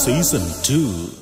Season two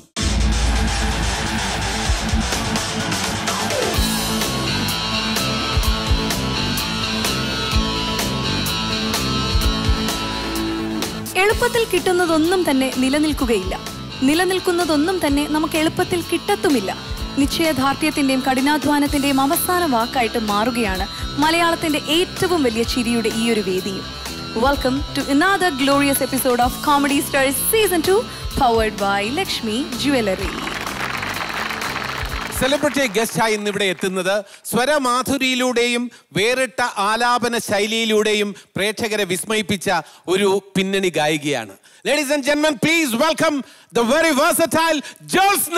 എളുപ്പത്തിൽ കിട്ടുന്നതൊന്നും തന്നെ നിലനിൽക്കുകയില്ല നിലനിൽക്കുന്നതൊന്നും തന്നെ നമുക്ക് എളുപ്പത്തിൽ കിട്ടത്തുമില്ല നിശ്ചയദാർഢ്യത്തിന്റെയും കഠിനാധ്വാനത്തിന്റെയും അവസാന വാക്കായിട്ട് മാറുകയാണ് മലയാളത്തിന്റെ ഏറ്റവും വലിയ ചിരിയുടെ ഈ ഒരു വേദിയും welcome to another glorious episode of comedy stars season two powered by Lakshmi jewellery celebrity ഗസ്റ്റായി ഇന്നിവിടെ എത്തുന്നത് സ്വരമാധുരിയിലൂടെയും വേറിട്ട ആലാപന ശൈലിയിലൂടെയും പ്രേക്ഷകരെ വിസ്മയിപ്പിച്ച ഒരു പിന്നണി ഗായികയാണ് ലേഡീസ് ആൻഡ് ജെന്മൻ please welcome the very versatile Jyotsna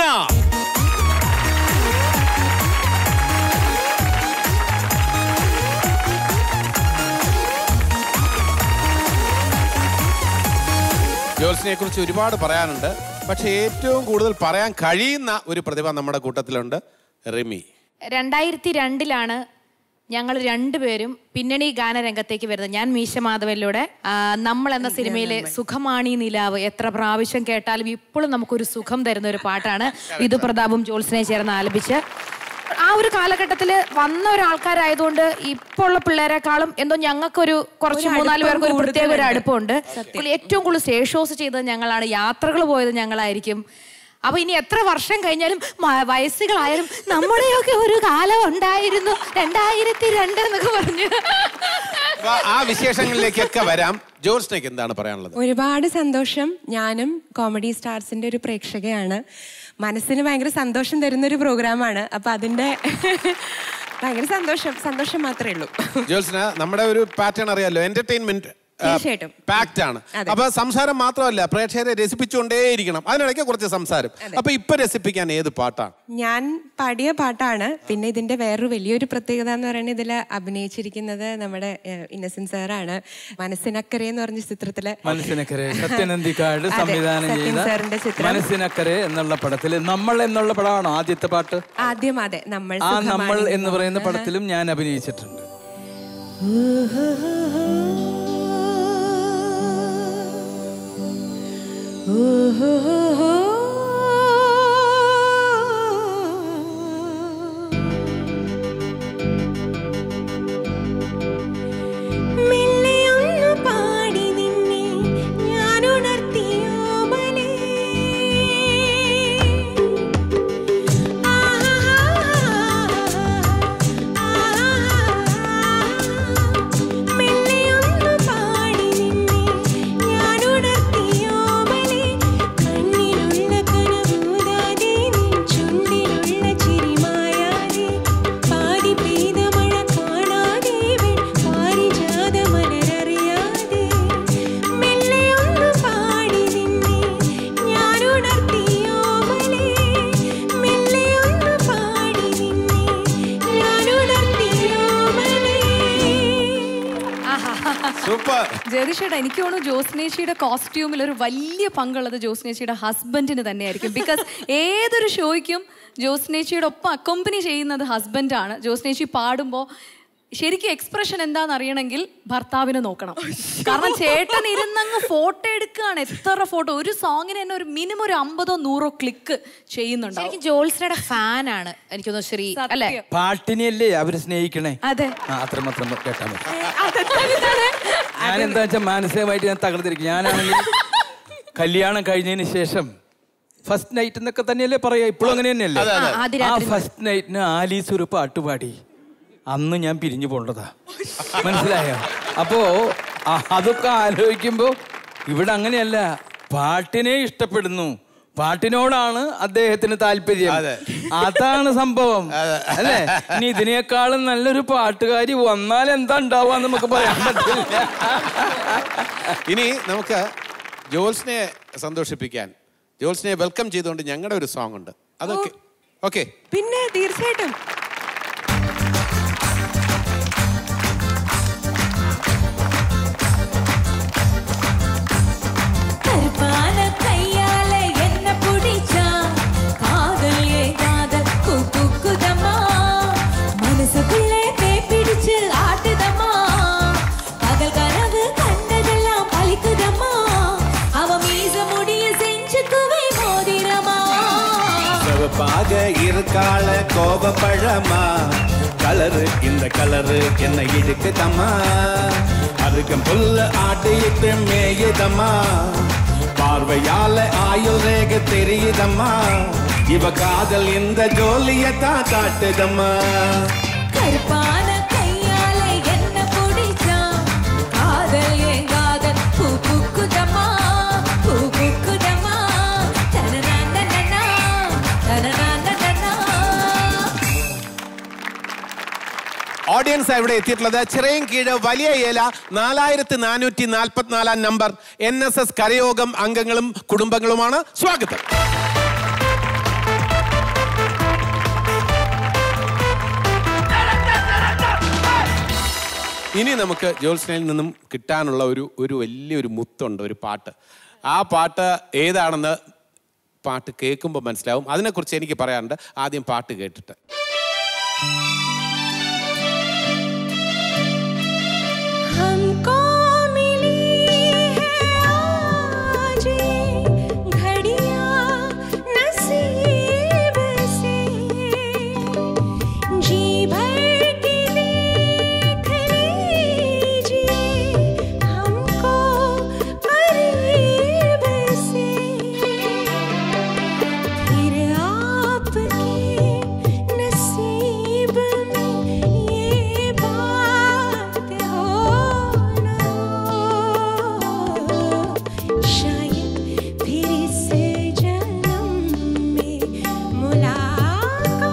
ജോൾസിനെ കുറിച്ച് ഒരുപാട് പറയാനുണ്ട് പക്ഷെ ഏറ്റവും കൂടുതൽ പറയാൻ കഴിയുന്ന ഒരു പ്രതിഭ നമ്മുടെ കൂട്ടത്തിലുണ്ട് റിമി രണ്ടായിരത്തി രണ്ടിലാണ് ഞങ്ങൾ രണ്ടുപേരും പിന്നണി ഗാനരംഗത്തേക്ക് വരുന്നത് ഞാൻ മീശ മാധവനിലൂടെ ആ, നമ്മൾ എന്ന സിനിമയിലെ സുഖമാണി നിലാവ് എത്ര പ്രാവശ്യം കേട്ടാലും ഇപ്പോഴും നമുക്കൊരു സുഖം തരുന്ന ഒരു പാട്ടാണ് വിധു പ്രതാപും ജോത്സനെ ചേർന്ന് ആലപിച്ച് ആ ഒരു കാലഘട്ടത്തിൽ വന്ന ഒരാൾക്കാരായതുകൊണ്ട് ഇപ്പോൾ ഉള്ള പിള്ളേരെക്കാളും എന്തോ ഞങ്ങൾക്കൊരു കുറച്ച് മൂന്നാല് പേർക്ക് ഒരു പ്രത്യേക ഒരു അടുപ്പമുണ്ട് ഏറ്റവും കൂടുതൽ സ്റ്റേജ് ഷോസ് ചെയ്തത് ഞങ്ങളാണ് യാത്രകൾ പോയത് ഞങ്ങളായിരിക്കും അപ്പൊ ഇനി എത്ര വർഷം കഴിഞ്ഞാലും മ- വയസ്സുകളായാലും നമ്മുടെയൊക്കെ ഒരു കാലം ഉണ്ടായിരുന്നു രണ്ടായിരത്തി രണ്ട് എന്നൊക്കെ പറഞ്ഞു അപ്പൊ ആ വിശേഷങ്ങളിലേക്കൊക്കെ വരാം ജോൾസിനേക്ക് എന്താണ് പറയാനുള്ളത് ഒരുപാട് സന്തോഷം ഞാനും കോമഡി സ്റ്റാർസിന്റെ ഒരു പ്രേക്ഷകയാണ് മനസ്സിന് ഭയങ്കര സന്തോഷം തരുന്ന ഒരു പ്രോഗ്രാമാണ് അപ്പൊ അതിന്റെ ഭയങ്കര സന്തോഷം സന്തോഷം മാത്രമേ ഉള്ളൂ ജോൾസിന് നമ്മുടെ ഒരു പാറ്റേൺ അറിയാലോ എന്റർടൈൻമെന്റ് തീർച്ചയായിട്ടും. പാക്ട് ആണ് അപ്പൊ സംസാരം മാത്രമല്ല പ്രേക്ഷകരെ രസിപ്പിച്ചുകൊണ്ടേയിരിക്കണം അതിനിടയ്ക്ക് കുറച്ച് സംസാരം അപ്പൊ ഇപ്പൊ രസിപ്പിക്കാൻ ഏത് പാട്ടാണ് ഞാൻ പാടിയ പാട്ടാണ് പിന്നെ ഇതിന്റെ വേറൊരു വലിയൊരു പ്രത്യേകത എന്ന് പറയുന്നത് ഇതിൽ അഭിനയിച്ചിരിക്കുന്നത് നമ്മുടെ ഇന്നസെന്റ് സാറാണ് മനസ്സിനക്കരെ എന്ന് പറഞ്ഞ ചിത്രത്തില് മനസ്സിനക്കരെ സത്യനന്ദിക്കാട് അതെ, സംവിധാനം സത്യൻ ചെയ്ത സാറിന്റെ ചിത്രം. മനസ്സിനക്കരെ എന്നുള്ള പടത്തിൽ നമ്മൾ എന്നുള്ള പടമാണോ ആദ്യത്തെ പാട്ട് ആദ്യം അതെ നമ്മൾ ആ സുഖമാണ് നമ്മൾ എന്ന് പറയുന്ന നമ്മൾ. പടത്തിലും ഞാൻ അഭിനയിച്ചിട്ടുണ്ട് മെല്ലെയൊന്നു പാടി നിന്നെ ഞാൻ ഉണർത്തിയോമലേ. മെല്ലെയൊന്നു പാടി നിന്നെ ഞാൻ ഉണർത്തിയോമലേ. കണ്ണിലുള്ള കനവൂതാതെ നിൻ ചുണ്ടിലുള്ള ചിരി മായാതെ പാടി പെയ്ത മഴ കാണാതെ വെൺ പാരിജാത മലരറിയാതെ മെല്ലെയൊന്നു പാടി നിന്നെ ഞാൻ ഉണർത്തിയോമലേ മെല്ലെയൊന്നു പാടി നിന്നെ ഞാൻ ഉണർത്തിയോമലേ സൂപ്പർ ജഗദീഷേട്ടാ എനിക്ക് തോന്നുന്നു ജോസ്നേച്ചിയുടെ കോസ്റ്റ്യൂമിൽ ഒരു വലിയ പങ്കുള്ളത് ജോസ്നേച്ചിയുടെ ഹസ്ബൻഡിന് തന്നെയായിരിക്കും ബിക്കോസ് ഏതൊരു ഷോയ്ക്കും ജോസ്നേച്ചിയുടെ ഒപ്പം അക്കോമ്പനി ചെയ്യുന്നത് ഹസ്ബൻഡാണ് ജോസ്നേച്ചി പാടുമ്പോൾ ശരിക്കും എക്സ്പ്രഷൻ എന്താണെന്ന് അറിയണമെങ്കിൽ ഭർത്താവിനെ നോക്കണം കാരണം ചേട്ടൻ ഇരുന്നങ്ങ് ഫോട്ടോ എടുക്കുകയാണ് എത്ര ഫോട്ടോ ഒരു സോങ്ങിന് തന്നെ ഒരു മിനിമം ഒരു അമ്പതോ നൂറോ ക്ലിക്ക് ചെയ്യുന്നുണ്ടാവും ശരിക്കും ജോത്സനയുടെ ഫാനാണ് എനിക്ക് തോന്നുന്നു ശ്രീ അല്ലെ സത്യം. പാട്ടിനെയല്ലേ അവര് സ്നേഹിക്കണേ അതെ ആ അത്രമാത്രം കേട്ടാ മതി ഞാൻ എന്താ വെച്ചാൽ മാനസികമായിട്ട് ഞാൻ തകർത്തിരിക്കും ഞാനാണെങ്കിൽ കല്യാണം കഴിഞ്ഞതിന് ശേഷം ഫസ്റ്റ് നൈറ്റ് എന്നൊക്കെ തന്നെയല്ലേ പറയാ ഇപ്പോഴും അങ്ങനെ തന്നെയല്ലേ ആദ്യ ആ രാത്രി ഫസ്റ്റ് നൈറ്റിന് ആലീസ് ഒരു പാട്ടുപാടി അന്ന് ഞാൻ പിരിഞ്ഞു പോണ്ടതാ മനസ്സിലായോ അപ്പോ അ- അതൊക്കെ ആലോചിക്കുമ്പോ ഇവിടെ അങ്ങനെയല്ല പാട്ടിനെ ഇഷ്ടപ്പെടുന്നു പാട്ടിനോടാണ് അദ്ദേഹത്തിന് താല്പര്യം അതാണ് സംഭവം അല്ലേ ഇനി ഇതിനേക്കാളും നല്ലൊരു പാട്ടുകാരി വന്നാൽ എന്താ ഉണ്ടാവുക നമുക്ക് പറയാൻ പറ്റില്ല ഇനി നമുക്ക് ജോൾസിനെ സന്തോഷിപ്പിക്കാൻ ജോൾസിനെ വെൽക്കം ചെയ്തുകൊണ്ട് ഞങ്ങളുടെ ഒരു സോങ് ഉണ്ട് അതൊക്കെ ഓക്കെ പിന്നെ തീർച്ചയായിട്ടും கருப்பான கையால என்ன புடிச்சா காதல் ஏ காதல் குக்குதம்மா மனசுக்குள்ளே பேய் பிடிச்சு ஆட்டுதம்மா பகல் கனவு கண்டதெல்லாம் பலிக்குதம்மா அவ மீச முடிய செஞ்சுக்குவே கருப்பாக இருக்காள கோபப்பழமா கலரு இந்த கலரு என்ன இழுக்குதம்மா அதுக்கும் புல்ல ஆட்டிட்டு மேயுதம்மா பார்வையால ஆயுள் ரேக தெரியுதம்மா இவ காதல் இந்த ஜோலியத்தான் காட்டுதம்மா கருப்பான கையால என்ன பிடிச்சான் காதல் ஏன் காதல் பூ பூக்குதம்மா பூ பூக்குதம்மா தனநானனனா, தனநானனனா. ഓഡിയൻസ് ഇവിടെ എത്തിയിട്ടുള്ളത് ചിറയും കീഴ് വലിയ ഏല നാലായിരത്തി നാനൂറ്റി നാൽപ്പത്തിനാലാം നമ്പർ എൻ എസ് എസ് കരയോഗം അംഗങ്ങളും കുടുംബങ്ങളുമാണ് സ്വാഗതം ഇനി നമുക്ക് ജോത്സ്നയിൽ നിന്നും കിട്ടാനുള്ള ഒരു ഒരു വലിയൊരു മുത്തുണ്ട് ഒരു പാട്ട് ആ പാട്ട് ഏതാണെന്ന് പാട്ട് കേൾക്കുമ്പോൾ മനസ്സിലാവും അതിനെക്കുറിച്ച് എനിക്ക് പറയാനുണ്ട് ആദ്യം പാട്ട് കേട്ടിട്ട് हमको मिली है आज ये घड़ियां नसीब से जी भर के देख लीजिए हमको करीब से फिर आपके नसीब में ये बात हो ना हो शायद फिर इस जन्म में मुलाकात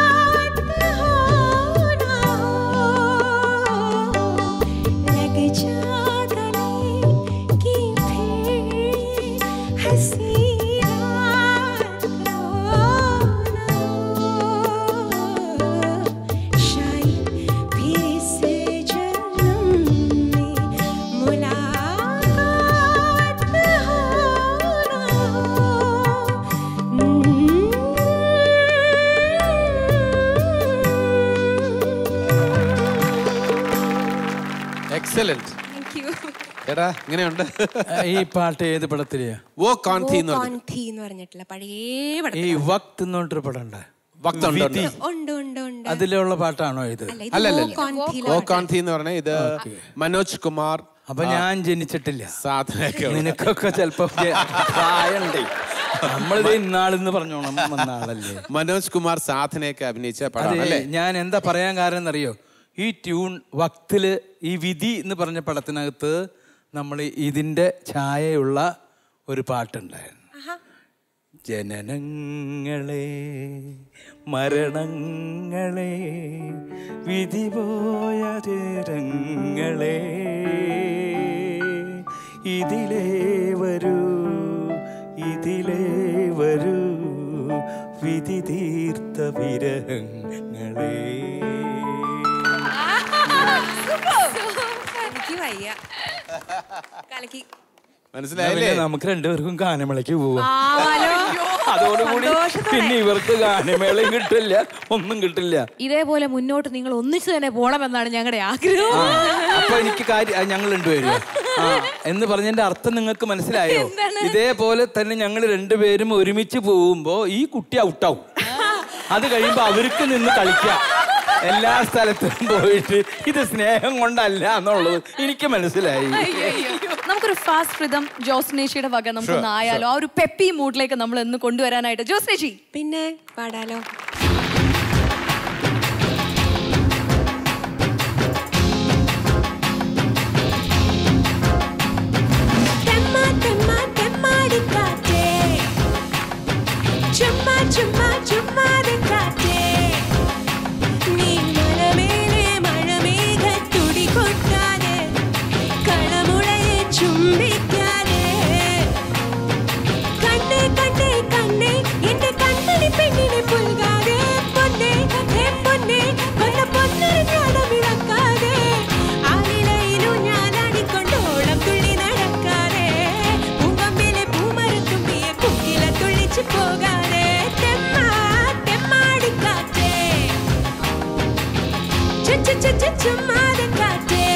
हो ना हो लग जा गले की फिर हंसी रात हो ना हो शायद फिर इस जन्म में मुलाकात हो ना എക്സലന്റ് എടാ ഇങ്ങനെയുണ്ട് ഈ പാട്ട് ഏത് പടത്തിലെയാ ഓ കോൺതി എന്ന് പറഞ്ഞു കോൺതി എന്ന് പറഞ്ഞിട്ടുള്ള പഴയ ഈ പടത്തിൽ വക്ത് എന്നോട്ടൊരു പടമുണ്ട് വക്ത് ഉണ്ട്, ഉണ്ട്. വിധി. ഉണ്ട് ഉണ്ട് ഉണ്ട് അതിലുള്ള പാട്ടാണോ ഇത് അല്ല ഇത് അല്ലല്ല ഓ കോൺതിയിലെ ഓ കോൺതി എന്ന് പറഞ്ഞ ഇത് മനോജ് കുമാർ അപ്പൊ ഞാൻ ജനിച്ചിട്ടില്ല സാധനയൊക്കെ നിനക്കൊക്കെ ചെലപ്പോ പ്രായണ്ടേ നമ്മളിത് ഇന്നാളെന്ന് പറഞ്ഞോണം വന്ന ആളല്ലേ മനോജ് കുമാർ സാധനയൊക്കെ അഭിനയിച്ച പടം അതെ അല്ലേ ഞാൻ എന്താ പറയാൻ കാരണം എന്നറിയോ ഈ ട്യൂൺ വക്തില് ഈ വിധി എന്ന് പറഞ്ഞ പടത്തിനകത്ത് നമ്മൾ ഇതിന്റെ ഛായയുള്ള ഒരു പാട്ടുണ്ടായിരുന്നു ജനനങ്ങളെ മരണങ്ങളെ വിധി പോയ തീരങ്ങളെ ഇതിലേ വരൂ ഇതിലേ വരൂ വിധി തീർത്ത വിരഹങ്ങളെ എനിക്ക് വയ്യ കലക്കി മനസ്സിലായില്ലേ പിന്നെ നമുക്ക് രണ്ടുപേർക്കും ഗാനമേളയ്ക്ക് പോവാം അതോടുകൂടി പിന്നെ ഇവർക്ക് ഗാനമേളയും കിട്ടില്ല ഒന്നും കിട്ടില്ല ഇതേപോലെ മുന്നോട്ട് നിങ്ങൾ ഒന്നിച്ചു തന്നെ പോണമെന്നാണ് ഞങ്ങളുടെ ആഗ്രഹം അപ്പൊ എനിക്ക് കാര്യം ഞങ്ങൾ രണ്ടുപേരും ആ എന്ന് പറഞ്ഞതിന്റെ അർത്ഥം നിങ്ങൾക്ക് മനസ്സിലായോ ഇതേപോലെ തന്നെ ഞങ്ങൾ രണ്ടുപേരും ഒരുമിച്ച് പോകുമ്പോ ഈ കുട്ടി ഔട്ടാവും അത് കഴിയുമ്പോ അവർക്ക് നിന്ന് കളിക്കാം എല്ലാ സ്ഥലത്തും പോയിട്ട് ഇത് സ്നേഹം കൊണ്ടല്ല എന്നുള്ളത് എനിക്ക് മനസ്സിലായി നമുക്കൊരു ഫാസ്റ്റ് റിതം ജോസ്നേഷിയുടെ വക നമുക്കൊന്ന് ആയാലോ ആ ഒരു പെപ്പി മൂഡിലേക്ക് നമ്മൾ എന്ന് കൊണ്ടുവരാനായിട്ട് ജോസ്നേഷി പിന്നെ പാടാലോ തെമ്മ തെമ്മ തെമ്മാടിക്കാറ്റേ ചുമ്മാ ചുമ്മാ ചുമ്മാതെ കാറ്റേ നീ മലമേലെ മഴമേഘത്തുടി കൊട്ടാതെ കളമുളയെ ചുംബിക്കാതെ കണ്ണേ കണ്ണേ കണ്ണേ എന്റെ കണ്ണടി പെണ്ണിനെ പുൽകാതെ പൊന്നേ ഹേ പൊന്നേ കൊന്ന പൊന്നരഞ്ഞാടം ഇളക്കാതെ ആലിലയിലും ഞാനാടിക്കൊണ്ട് ഓളം തുള്ളി നടക്കാതെ പൂങ്കമ്പിലെ പൂമരത്തുമ്പിയെ കുക്കില തുള്ളിച്ചു പോകാതെ തെമ്മ തെമ്മാടിക്കാറ്റേ ചു ചു ചു ചു ചുമ്മാതെ കാറ്റേ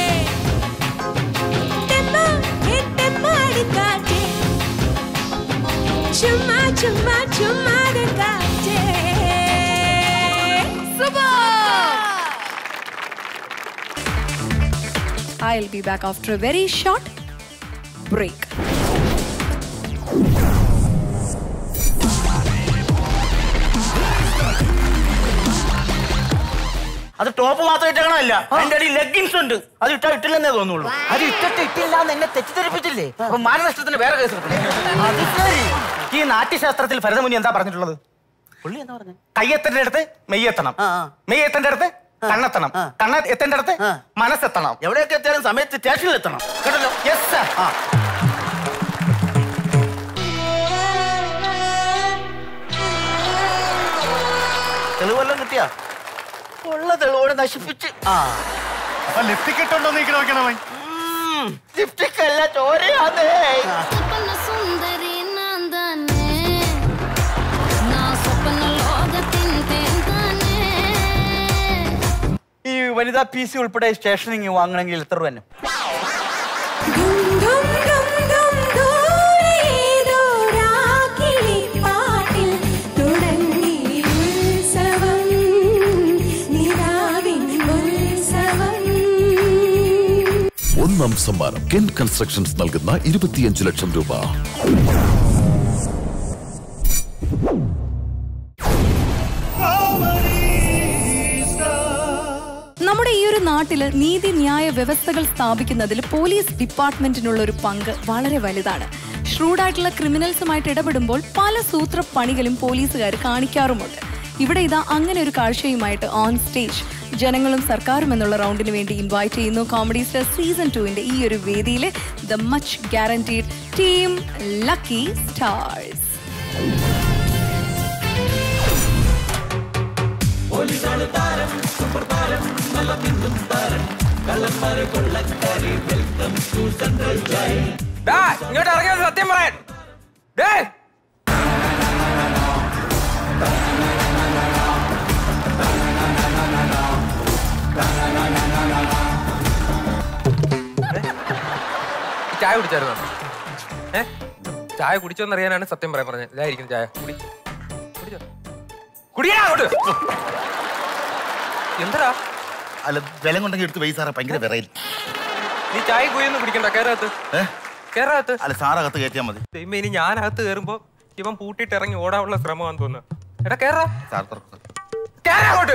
തെമ്മ ഹേ തെമ്മാടിക്കാറ്റേ ചുമ്മാ ചുമ്മാ ചുമ്മാതെ കാറ്റേ Super! I'll be back after a very short break. അത് ടോപ്പ് മാത്രം ഇട്ടേക്കണമല്ല അതിന്റെ അടി ലെഗിൻസ് ഉണ്ട് അത് ഇട്ടാ ഇട്ടില്ലെന്നേ തോന്നുള്ളൂ അത് ഇട്ടിട്ട് ഇട്ടില്ല എന്ന് എന്നെ തെറ്റിദ്ധരിപ്പിച്ചില്ലേ അപ്പൊ മാനനഷ്ടത്തിന് വേറെ കേസ് എടുക്കണം. അത് ശരി ഈ നാട്യശാസ്ത്രത്തിൽ ഭരതമുനി എന്താ പറഞ്ഞിട്ടുള്ളത് പുള്ളി എന്താ പറഞ്ഞത് കയ്യെത്തേണ്ട അടുത്ത് മെയ്യെത്തണം ആ, ആ. മെയ്യെത്തേണ്ട അടുത്ത് കണ്ണെത്തണം ആ. കണ്ണ എത്തേണ്ട അടുത്ത് ആ. മനസ്സെത്തണം എവിടെയൊക്കെ എത്തിയാലും സമയത്ത് സ്റ്റേഷനിൽ എത്തണം കേട്ടല്ലോ യെസ് സർ ആ തെളിവെല്ലാം കിട്ടിയാ ഉള്ള തെളിവോടെ നശിപ്പിച്ച് ആ അപ്പൊ ലിപ്റ്റിക് ഇട്ടുണ്ടോ നീക്കി നോക്കണമേ ലിപ്സ്റ്റിക് അല്ല ചോരയാന്നേ ಸ್ವಪ್ನ ಸುಂದರಿ ನಂದನೆ ನಾ ಸ್ವಪ್ನ ಲೋಕ ತಿಂತೇಂತಾನೆ ഈ വനിതാ പി സി ഉൾപ്പെടെ സ്റ്റേഷനിങ് വാങ്ങണമെങ്കിൽ എത്ര രൂപ തന്നെ ധും ധും ധും ധും ദൂരേതോ രാക്കിളിപ്പാട്ടിൽ തുടങ്ങി ഉത്സവം നിലാവിൻ ഉത്സവം ഒന്നാം സമ്മാനം കെൻ കൺസ്ട്രക്ഷൻസ് നൽകുന്ന ഇരുപത്തിയഞ്ച് ലക്ഷം രൂപ നമ്മുടെ ഈ ഒരു നാട്ടിൽ നീതിന്യായ വ്യവസ്ഥകൾ സ്ഥാപിക്കുന്നതിൽ പോലീസ് ഡിപ്പാർട്ട്മെന്റിനുള്ള ഒരു പങ്ക് വളരെ വലുതാണ് ഷ്രൂഡായിട്ടുള്ള ക്രിമിനൽസുമായിട്ട് ഇടപെടുമ്പോൾ പല സൂത്രപ്പണികളും പോലീസുകാർ കാണിക്കാറുമുണ്ട് ഇവിടെ ഇതാ അങ്ങനെ ഒരു കാഴ്ചയുമായിട്ട് ഓൺ സ്റ്റേജ് ജനങ്ങളും സർക്കാരും എന്നുള്ള റൗണ്ടിന് വേണ്ടി ഇൻവൈറ്റ് ചെയ്യുന്നു കോമഡി സ്റ്റാർ സീസൺ ടുവിന്റെ ഈ ഒരു വേദിയിലെ the much guaranteed team lucky stars ഡാ, ഇങ്ങോട്ട് ഇറങ്ങിയത് സത്യം പറയാൻ ഡേ ചായ കുടിച്ചായിരുന്നോ ഏ ചായ കുടിച്ചോന്നറിയാനാണ് സത്യം പറയാൻ പറഞ്ഞത് ഇതായിരിക്കും ചായ കുടി കുടിച്ചോ കുടിയാ അങ്ങോട്ട് എന്താ അല്ല വിലം കൊണ്ടെങ്കിൽ എടുത്ത് പോയി സാറേ ഭയങ്കര വിറയിൽ നീ ചായ കുയൊന്നും കുടിക്കണ്ട കേരളത്ത് ഏ കേരളത്ത് അല്ല സാറകത്ത് കയറ്റിയാൽ മതി ദൈവമേ ഇനി ഞാനകത്ത് കയറുമ്പോ ഇവൻ പൂട്ടിയിട്ട് ഇറങ്ങി ഓടാനുള്ള ശ്രമമാന്ന് തോന്നുന്നു എടാ കേറാ സാർ തുറക്കും കേറാ അങ്ങോട്ട്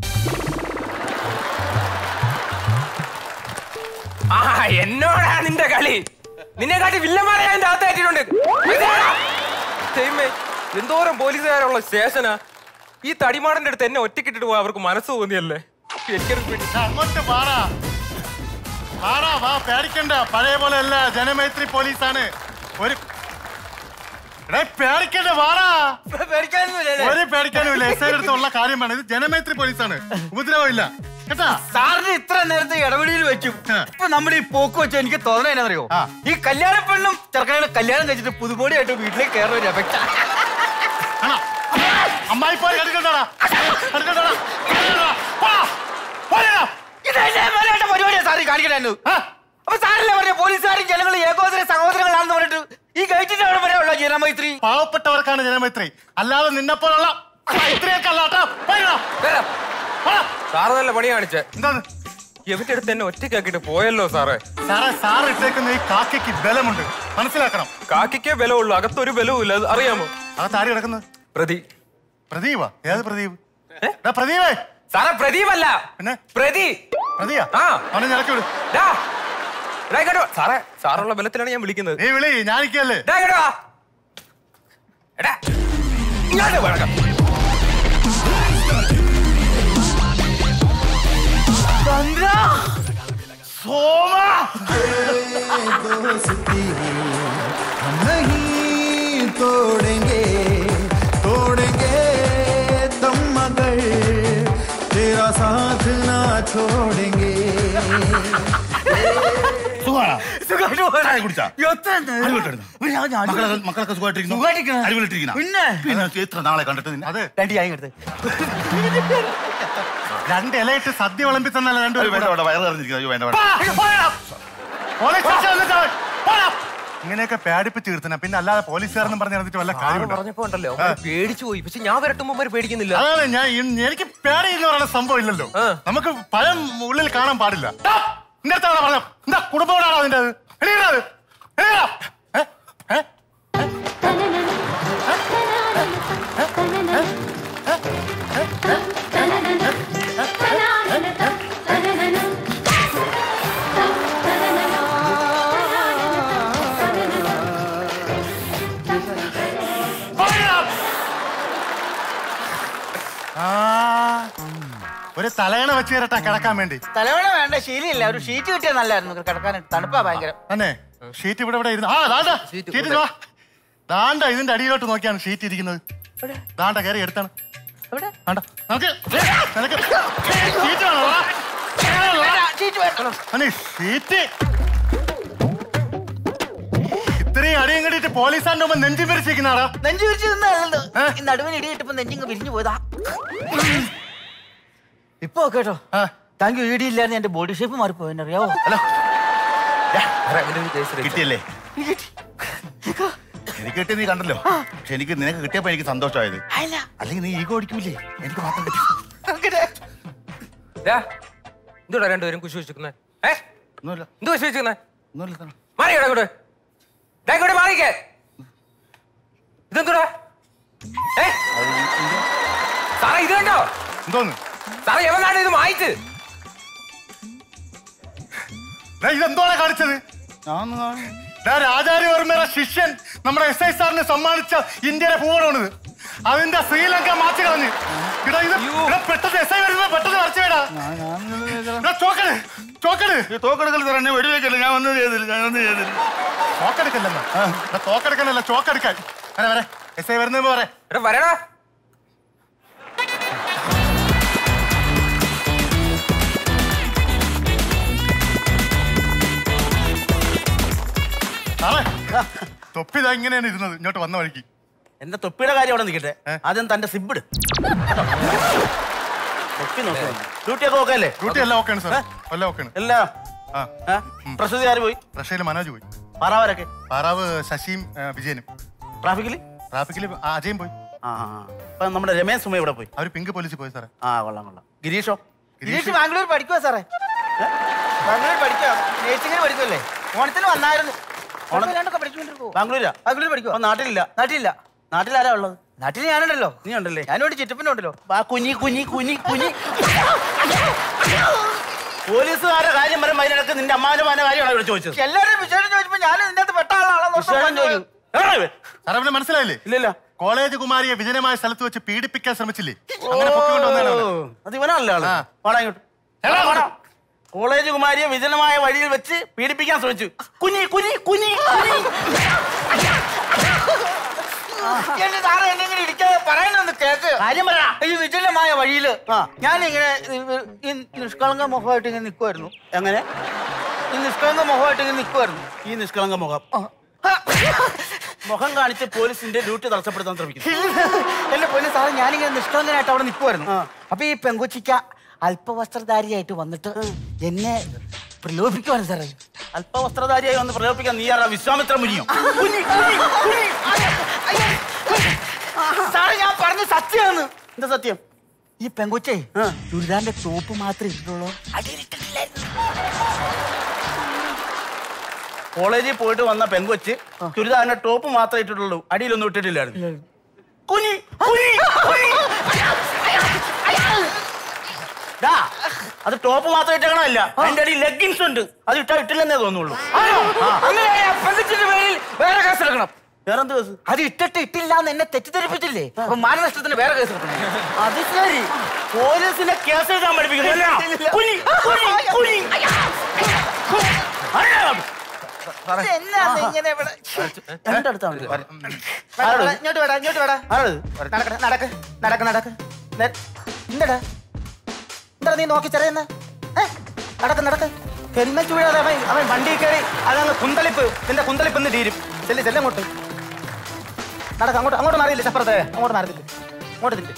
ആ എന്നോടാ നിന്റെ കളി നിന്നെ കാട്ടി വില്ലന്മാരെ ഞാൻ അകത്ത് കയറ്റിയിട്ടുണ്ട് ദൈവമേ എന്തോരം പോലീസുകാരുള്ള സ്റ്റേഷനാ ഈ തടിമാടന്റെ അടുത്ത് എന്നെ ഒറ്റക്കിട്ടിട്ട് പോയി അവർക്ക് മനസ്സ് തോന്നിയല്ലേ എനിക്കൊരു പിടി അങ്ങോട്ട് പാറാ പാറാ വാ പേടിക്കണ്ട പഴയ പോലെ അല്ല ജനമൈത്രി പോലീസാണ് ഒരു എടേ, പേടിക്കണ്ട വാറാ ഒരു പേടിക്കാനുമില്ല എസ് ഐ അടുത്തുള്ള കാര്യമാണ് ഇത് ജനമൈത്രി പോലീസാണ് ഉപദ്രവമില്ല കേട്ടാ സാറിന് ഇത്ര നേരത്തെ ഇടപെടിയിൽ വെച്ചു ഇപ്പൊ നമ്മുടെ ഈ പോക്ക് വെച്ച് എനിക്ക് തോന്നണ എന്നറിയോ ആ. ഈ കല്യാണ പെണ്ണും ചെറുക്കനെ കല്യാണം കഴിച്ചിട്ട് പുതുമോടിയായിട്ട് വീട്ടിലേക്ക് കയറുന്ന ഒരു എഫക്റ്റ് ആണോ അമ്മായി പോയി എടുക്കണ്ടടാ എടുക്കണ്ടടാ പോടാ പോടാ ഇതല്ലേ വേലയുടെ പരിപാടിയാ സാറി കാണിക്കണു അപ്പൊ സാറല്ലേ പറഞ്ഞ പോലീസുകാരും ജനങ്ങൾ ഏകോദര സഹോദരങ്ങളാണെന്ന് പറഞ്ഞിട്ട് ഈ ഗൈറ്റിന്റെ അവിടെ വരെ ഉള്ള ജനമൈത്രി പാവപ്പെട്ടവർക്കാണ് ജനമൈത്രി അല്ലാതെ നിന്നെപ്പോലുള്ള മൈത്രിയൊക്കെ അല്ലാട്ടോ പോയിടാ കേറാ. പോടാ. സാറ് നല്ല പണി കാണിച്ചേ എന്താണ് എവന്റെ അടുത്ത് എന്നെ ഒറ്റയ്ക്കാക്കിട്ട് പോയല്ലോ സാറേ സാറേ സാർ ഇട്ടേക്കുന്ന ഈ കാക്കയ്ക്ക് ബലമുണ്ട് മനസ്സിലാക്കണം കാക്കിക്കേ ബലമുള്ളൂ അകത്തൊരു ബലവും ഇല്ല അത് അറിയാമോ അകത്ത് ആര് കിടക്കുന്നത് പ്രതി പ്രദീപാ ഏത് പ്രദീപ് എടാ പ്രദീപേ സാറേ പ്രദീപല്ല പിന്നെ പ്രതി പ്രതിയാ ആ. അവനെ നിറക്കി വിടും ഡാ. ഡാ ഇങ്ങോട്ട് വാ. സാറേ സാറുള്ള ബലത്തിലാണ് ഞാൻ വിളിക്കുന്നത് നീ വിളി ഞാനിക്കല്ലേ ഡാ ഇങ്ങോട്ട് വാ. എടാ ഇങ്ങോട്ട് വഴക്കം ചന്ദ്ര സോമ नहीं तोड़ेंगे तोड़ेंगे तुम मगर तेरा साथ ना छोड़ेंगे സുഖമാണോ സുഖമായിട്ട് പോകാനാ. ചായ കുടിച്ചാ? എത്ര നേരം? അടിപൊളിയായിരുന്നു. ഒരു ഞാൻ- ഞാൻ- മക്കളൊക്കെ മക്കളൊക്കെ സുഖമായിട്ടിരിക്കുന്നു സുഖമായിട്ടിരിക്കുന്നു. അടിപൊളിയിട്ടിരിക്കുന്നു പിന്നെ? പിന്നെ എത്ര നാളെ കണ്ടിട്ട് നിന്നെ അതെ രണ്ട് ചായ എടുത്ത് രണ്ട് ഇലയിട്ട് സദ്യ വിളമ്പി തന്നല്ല രണ്ടു വേണ്ട വേണ്ട വയറ് നിറഞ്ഞിരിക്കുന്നു അയ്യോ വേണ്ട വേണ്ട പോലീസ് സ്റ്റേഷൻ വന്നിട്ട് പോടാ. ഇങ്ങനെയൊക്കെ പേടിപ്പിച്ച് തീർത്തന പിന്നെ അല്ലാതെ പോലീസുകാരെന്നും പറഞ്ഞ് നടന്നിട്ട് വല്ല കാര്യമുണ്ടോ? പറഞ്ഞപ്പോ ഉണ്ടല്ലോ അവര് പേടിച്ചു പോയി പക്ഷെ ഞാൻ വരട്ടുമ്പോ അവര് പേടിക്കുന്നില്ല അതാണ് ഞാൻ ഇ- എനിക്ക് പേടി എന്ന് പറയുന്ന സംഭവം ഇല്ലല്ലോ നമുക്ക് ഭയം ഉള്ളിൽ കാണാൻ പാടില്ല ടാ, നിന്റെ അടുത്താണ് പറഞ്ഞത് എന്താ കുടുംബമാണോ അതിന്റെ അത് എണീക്കടാ അത്. എണീക്കടാ. ഏ? ഏ? പോയെടാ. ആ, ഒരു തലയണ വെച്ച് തരട്ടെ കിടക്കാൻ വേണ്ടി തലവേണ വേണ്ട ശീലമില്ല ഒരു ഷീറ്റ് കിട്ടിയാൽ നല്ലായിരുന്നു കിടക്കാൻ തണുപ്പാ ഭയങ്കര തന്നെ ഷീറ്റ് ഇവിടെ ഇവിടെ ഇരുന്ന് ആ ദാണ്ട ഷീറ്റ് വാ ദാണ്ട ഇതിന്റെ അടിയിലോട്ട് നോക്കിയാണ് ഷീറ്റ് ഇരിക്കുന്നത് ദാണ്ട കയറി എടുത്താണ് ദാണ്ട, നമുക്ക് നിനക്ക് ഷീറ്റ് വേണോ വാ. അനെ, ഷീറ്റ് ഇത്രയും അടിയും കണ്ടിട്ട് പോലീസാന്റെ മുമ്പ് നെഞ്ചി പിരിച്ചിരിക്കുന്നാടാ നെഞ്ചു വിരിച്ച് നിന്നല്ലോ ഈ നടുവിന് ഇടി കിട്ടപ്പോ നെഞ്ചിങ് പിരിഞ്ഞു പോയതാ ഇപ്പൊ കേട്ടോ താങ്ക് യു ഇടി ഇല്ലായിരുന്നു എന്റെ ബോഡി ഷേപ്പ് മാറിപ്പോയി അറിയാവോ ഹലോ കിട്ടിയല്ലേ എനിക്ക് കിട്ടിയ നീ കണ്ടല്ലോ പക്ഷെ എനിക്ക് നിനക്ക് കിട്ടിയപ്പോ എനിക്ക് സന്തോഷമായത് അല്ലെങ്കിൽ നീ ഈഗോ അടിക്കൂലേ എനിക്ക് മാത്രം കിട്ടി എന്തുടാ രണ്ടുപേരും കുശി വെച്ചിരിക്കുന്നത് ഏ ഒന്നുമില്ല എന്ത് കുശി വെച്ചിരിക്കുന്നത് ഒന്നുമില്ല മാറിയടാ ഇങ്ങോട്ട് ദാ ഇങ്ങോട്ട് മാറിക്കേ ഇതെന്തുടാ ഏ സാറേ ഇത് കണ്ടോ എന്തോന്ന് സാറേ എവനാണ് ഇത് വായിച്ച് ഇതെന്തോടെ കാണിച്ചത് ദാ രാജാരിവർമ്മയുടെ ശിഷ്യൻ നമ്മുടെ എസ് ഐ സാറിന് സമ്മാനിച്ച ഇന്ത്യയുടെ പൂവണത് അതിന്റെ ശ്രീലങ്ക മാച്ച് കളഞ്ഞ് ഇടാ ഇത് ഇടാ പെട്ടെന്ന് എസ് ഐ വരുമ്പോ പെട്ടെന്ന് വരച്ചു വേടാ ചോക്കട് ചോക്കട് തോക്കെടുക്കൽ സാർ എന്നെ വെടിവെക്കല്ലേ ഞാൻ ഒന്നും ചെയ്തില്ല ഞാൻ ഒന്നും ചെയ്തില്ല തോക്കെടുക്കല്ലെന്നാ എടാ, തോക്കെടുക്കലല്ല ചോക്കെടുക്കാൻ വരെ വരെ എസ് ഐ വരുന്നപ്പോ വരെ എടാ വരടാ സാറേ തൊപ്പി ഇതാ ഇങ്ങനെയാണ് ഇരുന്നത് ഇങ്ങോട്ട് വന്ന വഴിക്ക് എന്റെ തൊപ്പിയുടെ കാര്യം അവിടെ നിൽക്കട്ടെ ആദ്യം തന്റെ സിബിട് തൊപ്പി നോക്കി ഡ്യൂട്ടി ഒക്കെ ഓക്കെ അല്ലേ ഡ്യൂട്ടി എല്ലാം ഓക്കെയാണ് സാർ എല്ലാം ഓക്കെയാണ് എല്ലാം ആ പ്രസൂതി ആര് പോയി റഷ്യയിൽ മനോജ് പോയി പാറാവരൊക്കെ പാറാവ് ശശിയും ആ, വിജയനും ട്രാഫിക്കില് ട്രാഫിക്കിൽ അജയും പോയി ആ ആ, ആ. അപ്പൊ നമ്മുടെ രമേശ് സുമ ഇവിടെ പോയി അവര് പിങ്ക് പോലീസിൽ പോയി സാറേ ആ കൊള്ളാം കൊള്ളാം ഗിരീഷോ ഗിരീഷ് ബാംഗ്ലൂർ പഠിക്കുവാ സാറേ ഏ? ബാംഗ്ലൂർ പഠിക്കുക നേഴ്സിംഗിന് പഠിക്കുമല്ലേ ഓണത്തിന് വന്നായിരുന്നു ഓണത്തിലാണ്ടൊക്കെ പഠിച്ചുകൊണ്ടിരിക്കുവോ ബാംഗ്ലൂരാ ബാംഗ്ലൂർ പഠിക്കുവോ നാട്ടിലില്ല നാട്ടിലില്ല നാട്ടിലാരാ ഉള്ളത് നാട്ടിൽ ഞാനുണ്ടല്ലോ നീ ഉണ്ടല്ലേ ഞാനോട് ചിറ്റപ്പനുണ്ടല്ലോ ആ കുഞ്ഞി കുഞ്ഞി കുഞ്ഞി കുഞ്ഞി പോലീസുകാരുടെ കാര്യം പറയുമ്പോ അതിനിടക്ക് നിന്റെ അമ്മാവന്റെ മകന്റെ കാര്യമാണ് ഇവിടെ ചോദിച്ചത് എല്ലാവരും വിശേഷം ചോദിച്ചപ്പോ ഞാനും ഇതിന്റെ അകത്ത് പെട്ട ആളാണോ വിശേഷം ചോദിച്ചു സാറേ അവനെ മനസ്സിലായില്ലേ ഇല്ലല്ല കോളേജ് കുമാരിയെ വിജനമായ സ്ഥലത്ത് വെച്ച് പീഡിപ്പിക്കാൻ ശ്രമിച്ചില്ലേ അങ്ങനെ പൊക്കിക്കൊണ്ടുവന്നതാണ് അവനെ. അത് ഇവനല്ല ആള് വാടാ ഇങ്ങോട്ട് എടാ, വാടാ. കോളേജ് കുമാരിയെ വിജനമായ വഴിയിൽ വെച്ച് പീഡിപ്പിക്കാൻ ശ്രമിച്ചു കുഞ്ഞി കുഞ്ഞി കുഞ്ഞി കുഞ്ഞി എന്റെ സാറ് എന്നെ ഇങ്ങനെ ഇരിക്കാതെ പറയുന്നൊന്ന് കേക്ക് കാര്യം പറ ഈ വിജനമായ വഴിയില് ഞാനിങ്ങനെ ഈ- ഈ നിഷ്കളങ്ക മുഖമായിട്ട് ഇങ്ങനെ നിൽക്കുമായിരുന്നു എങ്ങനെ ഈ നിഷ്കളങ്ക മുഖമായിട്ട് ഇങ്ങനെ നിൽക്കുമായിരുന്നു ഈ നിഷ്കളങ്ക മുഖം മുഖം കാണിച്ച് പോലീസിന്റെ ഡ്യൂട്ടി തടസ്സപ്പെടുത്താൻ ശ്രമിക്കുന്നു എന്റെ പൊന്നു സാറ് ഞാനിങ്ങനെ നിഷ്കളങ്കനായിട്ട് അവിടെ നിൽക്കുമായിരുന്നു അപ്പൊ ഈ പെങ്കൊച്ചിക്ക അല്പവസ്ത്രധാരിയായിട്ട് വന്നിട്ട് എന്നെ പ്രലോഭിക്കുവാണ് സാറേ അല്പവസ്ത്രധാരിയായി വന്ന് പ്രലോഭിപ്പിക്കാൻ നീ ആരാ വിശ്വാമിത്ര മുനിയോ കുഞ്ഞി കുഞ്ഞി കുഞ്ഞി സാറേ ഞാൻ പറഞ്ഞ സത്യമാണ് എന്താ സത്യം ഈ പെങ്കൊച്ചേ ചുരിദാറിന്റെ ടോപ്പ് മാത്രമേ ഇട്ടിട്ടുള്ളൂ അടിയിലിട്ടിട്ടില്ലായിരുന്നു കോളേജിൽ പോയിട്ട് വന്ന പെങ്കൊച്ച് ചുരിദാറിന്റെ ടോപ്പ് മാത്രമേ ഇട്ടിട്ടുള്ളൂ അടിയിലൊന്നും ഇട്ടിട്ടില്ലായിരുന്നു കുഞ്ഞി കുഞ്ഞി കുഞ്ഞി ദാ, അത് ടോപ്പ് മാത്രം ഇട്ടേക്കണമല്ല അതിന്റെ അടി ലെഗിൻസ് ഉണ്ട് അത് ഇട്ടാ ഇട്ടില്ലെന്നേ തോന്നുള്ളൂ അങ്ങനെയാ പെങ്കൊച്ചിന്റെ പേരിൽ വേറെ കേസ് എടുക്കണം വേറെന്ത് കേസ് അത് ഇട്ടിട്ട് ഇട്ടില്ല എന്ന് എന്നെ തെറ്റിദ്ധരിപ്പിച്ചില്ലേ അപ്പൊ മാനനഷ്ടത്തിന് വേറെ കേസ് എടുക്കണം അത് ശരി പോലീസിനെ കേസ് എഴുതാൻ പഠിപ്പിക്കുന്നു അല്ലേ? കുഞ്ഞി, കുഞ്ഞി, കുഞ്ഞി. അറിയാം. എന്നാന്ന് ഇങ്ങനെ ഇവിടെ എന്റെ അടുത്താണ് ഇത്. ആരോട്? ഇങ്ങോട്ട് വേടാ ഇങ്ങോട്ട് വേടാ ആരോട്? നടക്ക് നടക്ക് നടക്ക് നടക്ക് നെ- എന്താടാ എന്താ നീ നോക്കി ചെറിയുന്ന നടക്ക് നടക്ക് ഹെൽമെറ്റ് വീഴാതെ അവൻ അവൻ വണ്ടി കയറി അതങ്ങ് കുന്തളിപ്പ് നിന്റെ കുന്തളിപ്പ് ഇന്ന് തീരും ചെല്ലി ചെല്ല അങ്ങോട്ട് നടക്ക് അങ്ങോട്ട് അങ്ങോട്ട് മാറിയില്ല ചപ്പുറത്തെ അങ്ങോട്ട് മാറിയില്ല അങ്ങോട്ട് തിരിച്ച്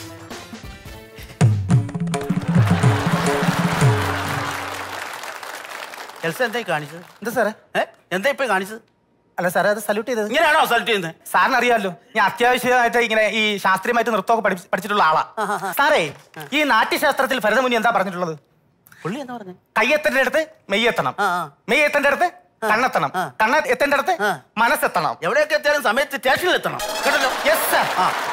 എൽസ എന്തായി കാണിച്ചത് എന്താ സാറേ ഏ എന്താ ഇപ്പൊ കാണിച്ചത് അല്ല സാറേ അത് സല്യൂട്ട് ചെയ്തത് ഇങ്ങനെയാണോ സല്യൂട്ട് ചെയ്യുന്നത് സാറിന് അറിയാമല്ലോ ഞാൻ അത്യാവശ്യമായിട്ട് ഇങ്ങനെ ഈ ശാസ്ത്രീയമായിട്ട് നൃത്തമൊക്കെ പഠി- പഠിച്ചിട്ടുള്ള ആളാ സാറേ ഈ നാട്യശാസ്ത്രത്തിൽ ഭരതമുനി എന്താ പറഞ്ഞിട്ടുള്ളത് പുള്ളി എന്താ പറഞ്ഞത് കയ്യെത്തേണ്ട അടുത്ത് മെയ്യെത്തണം മെയ്യെത്തേണ്ട അടുത്ത് കണ്ണെത്തണം കണ്ണ എത്തേണ്ട അടുത്ത് മനസ്സെത്തണം എവിടെയൊക്കെ എത്തിയാലും സമയത്ത് സ്റ്റേഷനിൽ എത്തണം കേട്ടല്ലോ യെസ് സാർ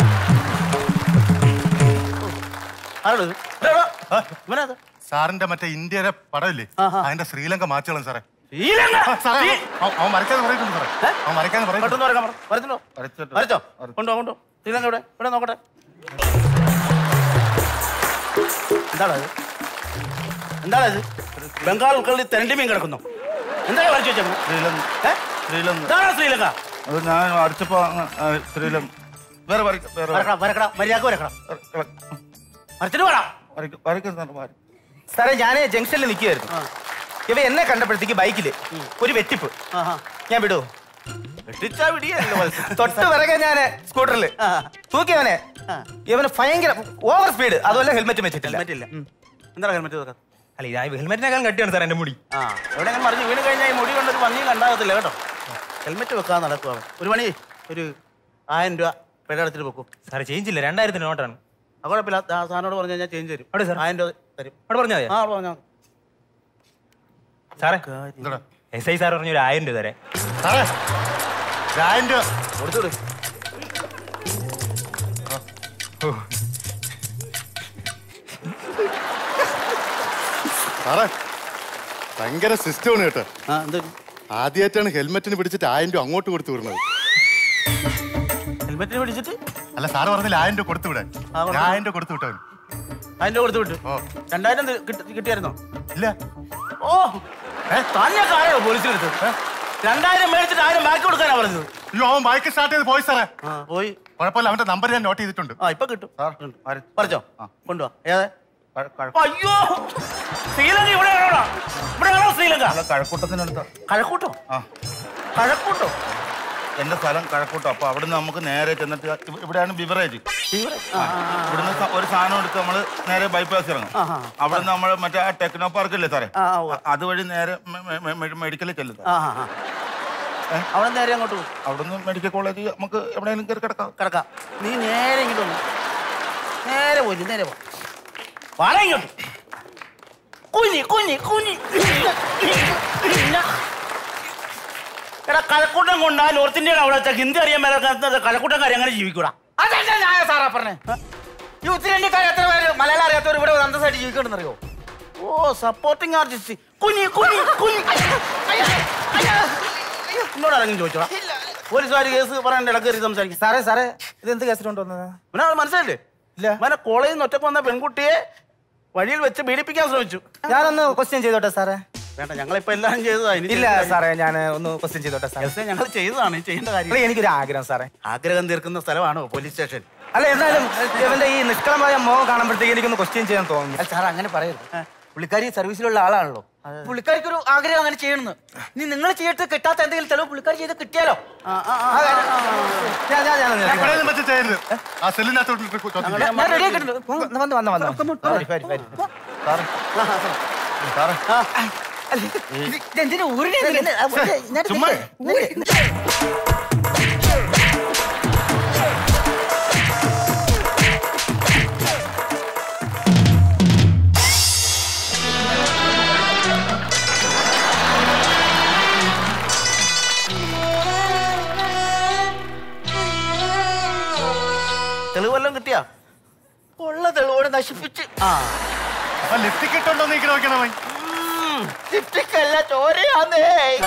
ആരോട് ഇവനത് സാറിന്റെ മറ്റേ ഇന്ത്യയുടെ പടമില്ലേ അതിന്റെ ശ്രീലങ്ക മാച്ചുകളും സാറേ ശ്രീലങ്ക? ആ, സാറേ ശ്രീ- അവൻ- അവൻ മരക്കാന്ന് പറയുന്നുണ്ട് സാറേ അവൻ മരക്കാന്ന് പെട്ടെന്ന് പറയുന്നുണ്ട് വരക്കാം പറ. വരച്ചല്ലോ വരച്ചോ കൊണ്ടോ കൊണ്ടോ ശ്രീലങ്ക ഇവിടെ ഇവിടെ നോക്കട്ടെ എന്താണ് അത് എന്താണ് ഇത് ബംഗാൾ ഉൾക്കള്ളി തെരണ്ടി മീൻ കിടക്കുന്നു എന്താണ് വരച്ചു വെച്ചത് ശ്രീലങ്ക ശ്രീലങ്ക ഇതാണ് ശ്രീലങ്ക അത് ഞാൻ അടിച്ചപ്പോ അങ്ങ്, ആ, ശ്രീലങ്ക വേറെ വരയ്ക്ക- വേറെ വരക്കടാ വരക്കടാ മര്യാദ വരക്കടാ വരച്ചിട്ട് വേണം വരയ്ക്ക- വരയ്ക്കാം സാർ, വരയ്ക്കാം. സാറേ ഞാൻ ജംഗ്ഷനിൽ നിൽക്കുകയായിരുന്നു ഇവ എന്നെ കണ്ടപ്പോഴത്തേക്ക് ബൈക്കില് ഒരു വെട്ടിപ്പ് ഞാൻ വിടുവോ വെട്ടിച്ചാ വിടിയല്ലോ തൊട്ട് പിറകെ ഞാന് സ്കൂട്ടറിൽ തൂക്കിയവനെ ഇവന് ഭയങ്കര ഓവർ സ്പീഡ് അതുപോലെ ഹെൽമെറ്റ് വെച്ചിട്ടില്ല ഹെൽമെറ്റ് ഇല്ല എന്താണ് ഹെൽമെറ്റ് വെക്കാൻ അല്ല ഇതാ ഹെൽമെറ്റിനേക്കാൾ കട്ടിയാണ് സാർ എന്റെ മുടി ആ എവിടെ ഞാൻ പറഞ്ഞു വീണ് കഴിഞ്ഞാൽ ഈ മുടി കൊണ്ടൊരു ഭംഗി കണ്ടാകത്തില്ല കേട്ടോ ഹെൽമെറ്റ് വെക്കാൻ നടക്കുക ഒരു മണി ഒരു ആയിരം രൂപ പിഴ അടച്ചിട്ട് വെക്കും സാർ ചേഞ്ച് ഇല്ല രണ്ടായിരത്തിന് നോട്ടാണ് ആ കുഴപ്പമില്ല ആ സാറിനോട് പറഞ്ഞു കഴിഞ്ഞാൽ ചേഞ്ച് തരും അവിടെ സാർ ആയിരം രൂപ തരും അവിടെ പറഞ്ഞാൽ മതി ആ പറഞ്ഞാൽ മതി. സാറേ എസ് ഐ സാർ പറഞ്ഞ ഒരു ആയിരം രൂപ തരാം സാറേ ആയിരം രൂപ കൊടുത്തുവിട് സാറേ ഭയങ്കര സിസ്റ്റമാണ് കേട്ടോ ആ എന്ത് ആദ്യമായിട്ടാണ് ഹെൽമെറ്റിന് പിടിച്ചിട്ട് ആയിരം രൂപ അങ്ങോട്ട് കൊടുത്തു വിടുന്നത് ഹെൽമെറ്റിന് പിടിച്ചിട്ട് അല്ല സാറ് പറഞ്ഞില്ല ആയിരം രൂപ കൊടുത്തു വിടാൻ ആ, കൊടുത്തു. ഞാൻ ആയിരം രൂപ കൊടുത്തു വിട്ടവൻ ആയിരം രൂപ കൊടുത്തു വിട്ടു രണ്ടായിരം തി- കിട്ടി- കിട്ടിയായിരുന്നോ ഇല്ല ഓ തന്നെ കായോ പോലീസിലെടുത്ത് രണ്ടായിരം മേടിച്ചിട്ട് ആയിരം ബാക്കി കൊടുക്കാനാ പറഞ്ഞത് അയ്യോ അവൻ ബൈക്ക് സ്റ്റാർട്ട് ചെയ്ത് പോയി സാറേ ആ പോയി കുഴപ്പമില്ല അവന്റെ നമ്പർ ഞാൻ നോട്ട് ചെയ്തിട്ടുണ്ട് ആ ഇപ്പൊ കിട്ടും പറിച്ചോ കൊണ്ടുവാ ഏതെ അയ്യോ ശ്രീലങ്ക ഇവിടെയാണോടാ ഇവിടെയാണോ ശ്രീലങ്ക കഴക്കൂട്ടത്തിനടുത്ത കഴക്കൂട്ടോ ആ കഴക്കൂട്ടോ എന്റെ സ്ഥലം കഴക്കൂട്ടം അപ്പൊ അവിടുന്ന് നമുക്ക് നേരെ ചെന്നിട്ട് ഇവ- ഇവിടെയാണ് ബിവറേജ് ഇവിടുന്ന് സ- ഒരു സാധനം എടുത്ത് നമ്മള് നേരെ ബൈപ്പാസ് ഇറങ്ങും അവിടുന്ന് നമ്മൾ മറ്റേ ആ ടെക്നോ പാർക്ക് ഇല്ലേ സാറേ അതുവഴി നേരെ മെഡിക്കലിൽ ചെല്ലും സാർ. ആ ആ, ആ. അവിടെ നേരെ അങ്ങോട്ട് പോകും അവിടുന്ന് മെഡിക്കൽ കോളേജ് നമുക്ക് എവിടെയെങ്കിലും കയറി കിടക്കാം കിടക്കാം നീ നേരെ ഇങ്ങോട്ട് വന്നു നേരെ പോയി നേരെ പോ വാട ഇങ്ങോട്ട് കുഞ്ഞി കുഞ്ഞി കുഞ്ഞി എടാ കഴക്കൂട്ടം കൊണ്ടാ നോർത്ത് ഇന്ത്യയുടെ അവിടെ വെച്ചാൽ ഹിന്ദി അറിയാൻ മേലാത്ത കഴക്കൂട്ടംകാരെ എങ്ങനെ ജീവിക്കൂടാ അതല്ല ഞാൻ സാറാ പറഞ്ഞേ ഈ ഉത്തരേന്ത്യക്കാർ എത്ര പേര് മലയാളം അറിയാത്തവർ ഇവിടെ അന്തസ്സായിട്ട് ജീവിക്കണമെന്ന് അറിയോ ഓ സപ്പോർട്ടിങ് ആർട്ടിസ്റ്റ് കുഞ്ഞി കുഞ്ഞി കുഞ്ഞി എന്നോട് ആരെങ്കിലും ചോദിച്ചോടാ പോലീസുകാർ കേസ് പറയണ്ട ഇടക്ക് കയറി സംസാരിക്കും സാറേ സാറേ ഇത് എന്ത് കേസിൽ കൊണ്ടുവന്നത് ഇവനെ മനസ്സിലായില്ലേ ഇല്ല ഇവനെ കോളേജിൽ നിന്ന് ഒറ്റക്ക് വന്ന പെൺകുട്ടിയെ വഴിയിൽ വെച്ച് പീഡിപ്പിക്കാൻ ശ്രമിച്ചു ഞാനൊന്ന് ക്വസ്റ്റ്യൻ ചെയ്തോട്ടെ സാറേ വേണ്ട ഞങ്ങളിപ്പോ എല്ലാം ചെയ്തതാ ഇനി ഇല്ല ചെയ്തില്ല. സാറേ ഞാൻ ഒന്ന് ക്വസ്റ്റ്യൻ ചെയ്തോട്ടെ സാറേ Yes, ഞങ്ങൾ ചെയ്തതാണ് ഈ ചെയ്യേണ്ട കാര്യം അല്ല, എനിക്കൊരു ആഗ്രഹം സാറേ ആഗ്രഹം തീർക്കുന്ന സ്ഥലമാണോ പോലീസ് സ്റ്റേഷൻ അല്ല എന്നാലും ഇവന്റെ ഈ നിഷ്കളമായ മുഖം കാണുമ്പോഴത്തേക്ക് എനിക്കൊന്ന് ക്വസ്റ്റ്യൻ ചെയ്യാൻ തോന്നുന്നു സാർ അങ്ങനെ പറയരുത് പുള്ളിക്കാരി സർവീസിലുള്ള ആളാണല്ലോ പുള്ളിക്കാരിക്ക് ഒരു ആഗ്രഹം അങ്ങനെ ചെയ്യണമെന്ന് ഇനി നിങ്ങൾ ചെയ്തിട്ട് കിട്ടാത്ത എന്തെങ്കിലും തെളിവ് പുള്ളിക്കാരി ചെയ്ത് കിട്ടിയാലോ ഞാൻ- ഞാൻ- ഞാൻ ഒന്ന് എവിടെയെങ്കിലും വെച്ച് ചെയ്യരുത് ആ സെല്ലിനകത്തോട്ട് ഇട്ട് ചോദ്യം ചെയ്യ്. ഞാൻ റെഡി ആക്കിയിട്ടുണ്ട് വന്ന് വന്ന് വന്ന് വന്ന് വരി, വരി, വരി. സാറേ സാറേ എന്തിനാ ഊരിനെ ചുമ്മാ തെളിവെല്ലാം കിട്ടിയാ ഉള്ള തെളിവോട് നശിപ്പിച്ച് ആ ലിപ്റ്റിക് ഇട്ടുണ്ടോ നീക്കി നോക്കണം ലിപ്റ്റിക്കല്ല ചോരയാന്നേ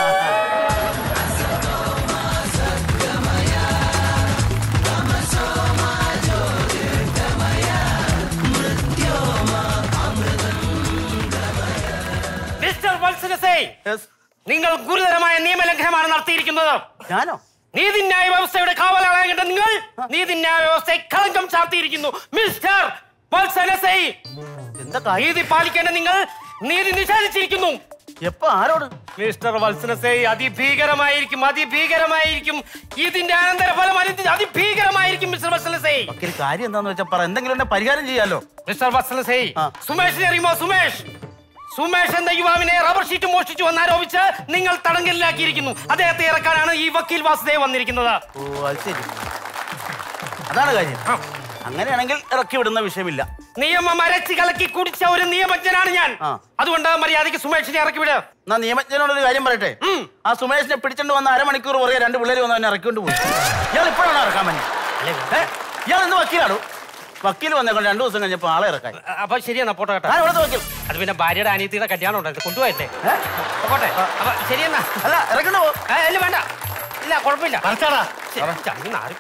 മിസ്റ്റർ വത്സരസേ നിങ്ങൾ ഗുരുതരമായ നിയമലംഘനമാണ് നടത്തിയിരിക്കുന്നത് ഞാനോ നീതിന്യായ വ്യവസ്ഥയുടെ കാവലാളാകേണ്ട നിങ്ങൾ നീതിന്യായ വ്യവസ്ഥയെ കളങ്കം ചാർത്തിയിരിക്കുന്നു മിസ്റ്റർ വത്സരസേ നീതി പാലിക്കേണ്ട നിങ്ങൾ നീതി നിഷേധിച്ചിരിക്കുന്നു എപ്പോ ആരോട് മിസ്റ്റർ വത്സനസേ അതിഭീകരമായിരിക്കും അതിഭീകരമായിരിക്കും ഇതിന്റെ അനന്തരഫലം അതി- അതിഭീകരമായിരിക്കും മിസ്റ്റർ വത്സനസേ വക്കീൽ കാര്യം എന്താന്ന് വെച്ചാ പറ എന്തെങ്കിലും എന്നെ പരിഹാരം ചെയ്യാലോ മിസ്റ്റർ വത്സനസേ സുമേഷിനെ അറിയുമോ സുമേഷ് സുമേഷ് എന്ന യുവാവിനെ റബ്ബർ ഷീറ്റ് മോഷ്ടിച്ചു എന്നാരോപിച്ച് നിങ്ങൾ തടങ്കലിലാക്കിയിരിക്കുന്നു അദ്ദേഹത്തെ ഇറക്കാനാണ് ഈ വക്കീൽ വാസുദേവ് വന്നിരിക്കുന്നത് ഓ അത് ശരി അതാണ് കാര്യം അങ്ങനെയാണെങ്കിൽ ഇറക്കി വിടുന്ന വിഷയമില്ല നിയമം അരച്ച് കലക്കി കുടിച്ച ഒരു നിയമജ്ഞനാണ് ഞാൻ അതുകൊണ്ട് മര്യാദയ്ക്ക് സുമേഷിനെ ഇറക്കി വിട് എന്നാ നിയമജ്ഞനോട് ഒരു കാര്യം പറയട്ടെ ആ സുമേഷിനെ പിടിച്ചോണ്ട് വന്ന അരമണിക്കൂർ പുറകെ രണ്ട് പിള്ളേർ വന്ന് അവനെ ഇറക്കിക്കൊണ്ട് പോയി ഇയാൾ ഇപ്പോഴാണ് ഇറക്കാൻ പറ്റുന്നത് ഇയാൾ ഇന്ന് വക്കീലാണോ വക്കീൽ വന്നേക്കൊണ്ട് രണ്ടു ദിവസം കഴിഞ്ഞപ്പോ ആളെ ഇറക്കാൻ അപ്പൊ ശരിയെന്നാ പോട്ടെ കേട്ടോ ആ, ഇവിടുത്തെ വക്കീൽ അത് പിന്നെ ഭാര്യയുടെ അനിയത്തിയുടെ കല്യാണം ഉണ്ടായിരുന്നു കൊണ്ടുപോയല്ലേ പോട്ടെ അപ്പൊ ശരിയെന്നാ അല്ല ഇറക്കണ്ടോ ഇല്ല വേണ്ട ഇല്ല കുഴപ്പമില്ല ശരി, ചങ്ങി നാറി.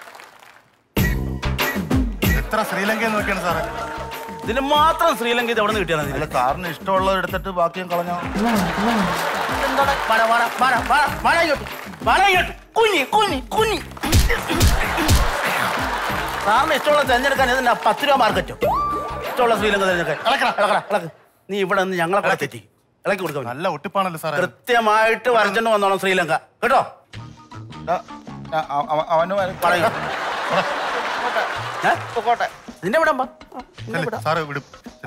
എത്ര ശ്രീലങ്കയിൽ നോക്കിയാണ് സാറേ ഇതിന് മാത്രം ശ്രീലങ്ക ഇത് എവിടെ നിന്ന് കിട്ടിയാണ് അല്ല സാറിന് ഇഷ്ടമുള്ളത് എടുത്തിട്ട് ബാക്കിയും കളഞ്ഞോ എന്താണ് വാട, വാട, വാട, വാട, വാട ഇങ്ങോട്ട്. വാട ഇങ്ങോട്ട്. കുഞ്ഞി കുഞ്ഞി കുഞ്ഞി സാറിന് ഇഷ്ടമുള്ള തിരഞ്ഞെടുക്കാൻ ഇതിന് പത്ത് രൂപ മാർക്കറ്റോ ഇഷ്ടമുള്ള ശ്രീലങ്ക തിരഞ്ഞെടുക്കാൻ ഇളക്കടാ ഇളക്കടാ ഇളക്ക് നീ ഇവിടെ നിന്ന് ഞങ്ങളെ കൂടെ തെറ്റി ഇളക്കി കൊടുക്കാം നല്ല ഒട്ടിപ്പാണല്ലോ സാറേ കൃത്യമായിട്ട് വരച്ചോണ്ട് വന്നോണം ശ്രീലങ്ക കേട്ടോ അവന് പറയൂ ഏ? പൊക്കോട്ടെ നിന്നെ വിടാൻ പാ. നിന്നെ ചെല്ല്, വിടാം. സാറ് വിടും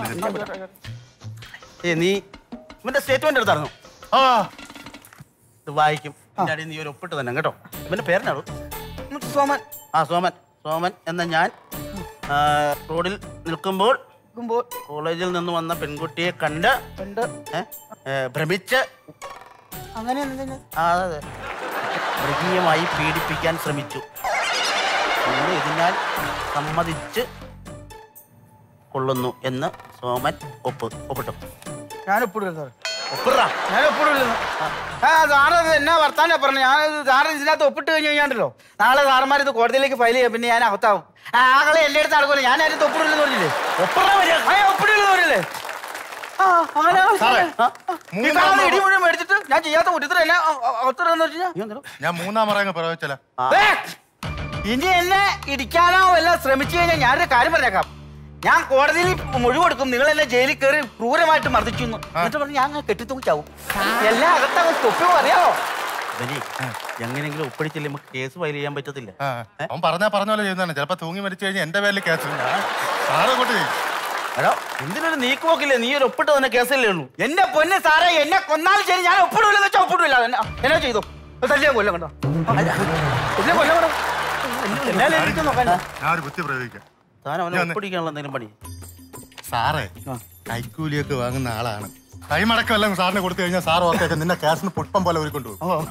ഏ നീ ഇവന്റെ സ്റ്റേറ്റ്മെന്റ് എടുത്തായിരുന്നു ഇത് വായിക്കും ഇതിന്റെ അടിയിൽ നീ ഒരു ഒപ്പിട്ട് തന്നെ കേട്ടോ ഇവന്റെ പേരെന്നാണോ സോമൻ ആ സോമൻ സോമൻ എന്ന ഞാൻ ആ, റോഡിൽ നിൽക്കുമ്പോൾ കോളേജിൽ നിന്ന് വന്ന പെൺകുട്ടിയെ കണ്ട് കണ്ട് ഏ, ഏ, ഭ്രമിച്ച് അങ്ങനെ ആ അതെ അതെ മൃഗീയമായി പീഡിപ്പിക്കാൻ ശ്രമിച്ചു എന്ന് ഇതിനാൽ സമ്മതിച്ച് കൊള്ളുന്നു എന്ന് സോമൻ ഒപ്പ് ഒപ്പിട്ടു ഞാൻ ഒപ്പിടില്ല സാർ ഒപ്പിടാ ഞാൻ ഒപ്പിടില്ല ആ സാറ് ഇത് എന്നാ വർത്താനം പറഞ്ഞു ഞാൻ സാറ് ഇതിനകത്ത് ഒപ്പിട്ട് കഴിഞ്ഞ് കഴിഞ്ഞാണ്ടല്ലോ നാളെ സാറന്മാർ ഇത് കോടതിയിലേക്ക് ഫയൽ ചെയ്യാം പിന്നെ ഞാൻ അകത്താവും ആ ആകളെ എന്റെ അടുത്ത് നടക്കൂല ഞാൻ അതിന് ഒപ്പിടില്ലെന്ന് പറഞ്ഞില്ലേ ഒപ്പിടില്ലെന്ന് പറഞ്ഞില്ലേ ആ അങ്ങനെ ആ, സാറേ, ആ, ആ. ഈ കാണുന്ന ഇടി മുഴുവൻ മേടിച്ചിട്ട് ഞാൻ ചെയ്യാത്ത കുറ്റത്തിന് എന്നെ അകത്തിടുന്ന് വെച്ചാൽ ഞാൻ മൂന്നാം പറയങ്ങ് പ്രവചിച്ചല്ല ഇനി എന്നെ ഇടിക്കാനോ വല്ല ശ്രമിച്ചു കഴിഞ്ഞാൽ ഞാനൊരു കാര്യം പറഞ്ഞേക്കാം ഞാൻ കോടതിയിൽ മൊഴി കൊടുക്കും നിങ്ങൾ എന്നെ ജയിലിൽ കയറി ക്രൂരമായിട്ട് മർദ്ദിച്ചു എന്ന്. എന്നിട്ട് പറഞ്ഞ് ഞാൻ അങ്ങ് കെട്ടിത്തൂച്ചാവും എല്ലാം അകത്തങ്ങ് തൊപ്പി അറിയാമോ ബനി എങ്ങനെയെങ്കിലും ഒപ്പിടിച്ചില്ലേ നമുക്ക് കേസ് ഫയൽ ചെയ്യാൻ പറ്റത്തില്ല അവൻ പറഞ്ഞാ പറഞ്ഞ പോലെ ചെയ്യുന്നതാണ് ചിലപ്പോ തൂങ്ങി മരിച്ചു കഴിഞ്ഞാൽ എന്റെ പേരിൽ കേസ് ഞാൻ സാറ് കൊണ്ട് ചെയ്യും എടോ എന്തിനൊരു നീക്കുപോക്കില്ലേ നീ ഒരു ഒപ്പിട്ട് തന്നെ കേസല്ലേ ഉള്ളൂ എന്റെ പൊന്ന് സാറേ എന്നെ കൊന്നാലും ശരി ഞാൻ ഒപ്പിടില്ലെന്ന് വെച്ചാൽ ഒപ്പിടില്ല എന്നെ എന്നാ ചെയ്തോ തല്ലിയാ കൊല്ലം കണ്ടോ എന്നെ കൊല്ലം കണ്ടോ എന്നാലും എനിക്ക് നോക്കാൻ ഞാൻ ഒരു ബുദ്ധി പ്രയോഗിക്കാം താൻ അവനെ നീ വന്നേ. ഒപ്പിടിക്കാനുള്ള എന്തെങ്കിലും പണി സാറേ കൈക്കൂലിയൊക്കെ വാങ്ങുന്ന ആളാണ് കൈമടക്കം എല്ലാം സാറിന് കൊടുത്തു കഴിഞ്ഞാൽ സാർ ഓർക്കൊക്കെ നിന്നെ കേസിന് പുഷ്പം പോലെ ഒരുക്കൊണ്ടു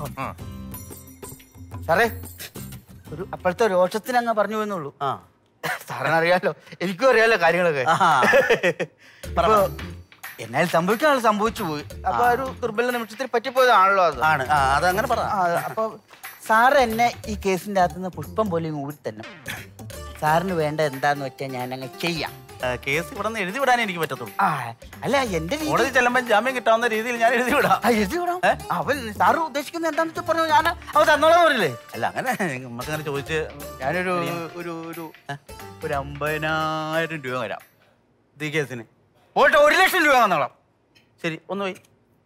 സാറേ ഒരു അപ്പോഴത്തെ രോഷത്തിന് അങ്ങ് പറഞ്ഞു എന്നുള്ളൂ ആ സാറിനറിയാലോ എനിക്കും അറിയാലോ കാര്യങ്ങളൊക്കെ അപ്പൊ എന്നാൽ സംഭവിക്കാനുള്ള സംഭവിച്ചു പോയി അപ്പൊ ആ ഒരു ദുർബല നിമിഷത്തിൽ പറ്റിപ്പോയതാണല്ലോ അത് ആണ് ആ അതങ്ങനെ പറ ആ, അപ്പൊ സാറ് എന്നെ ഈ കേസിന്റെ അകത്ത് നിന്ന് പുഷ്പം പോലെ ഇങ്ങ് ഊരി തന്നെ സാറിന് വേണ്ട എന്താന്ന് വെച്ചാൽ ഞാൻ അങ്ങ് ചെയ്യാം ആ, കേസ് ഇവിടെ നിന്ന് എഴുതി വിടാനേ എനിക്ക് പറ്റത്തുള്ളൂ ആ അല്ല എന്റെ രീതി- കോടതി ചെല്ലുമ്പോൾ ജാമ്യം കിട്ടാവുന്ന രീതിയിൽ ഞാൻ എഴുതി വിടാം ആ, എഴുതി വിടാം അവൻ സാറ് ഉദ്ദേശിക്കുന്നത് എന്താണെന്ന് വെച്ചാൽ പറഞ്ഞു ഞാൻ അവ തന്നോളാൻ പറയില്ലേ അല്ല അങ്ങനെ നമുക്ക് അങ്ങനെ ചോദിച്ച് ഞാനൊരു ഒരു ഒരു ഒരു അമ്പതിനായിരം രൂപ വരാം ഈ കേസിന് പോയിട്ട് ഒരു ലക്ഷം രൂപ തന്നോളാം ശരി ഒന്ന് പോയി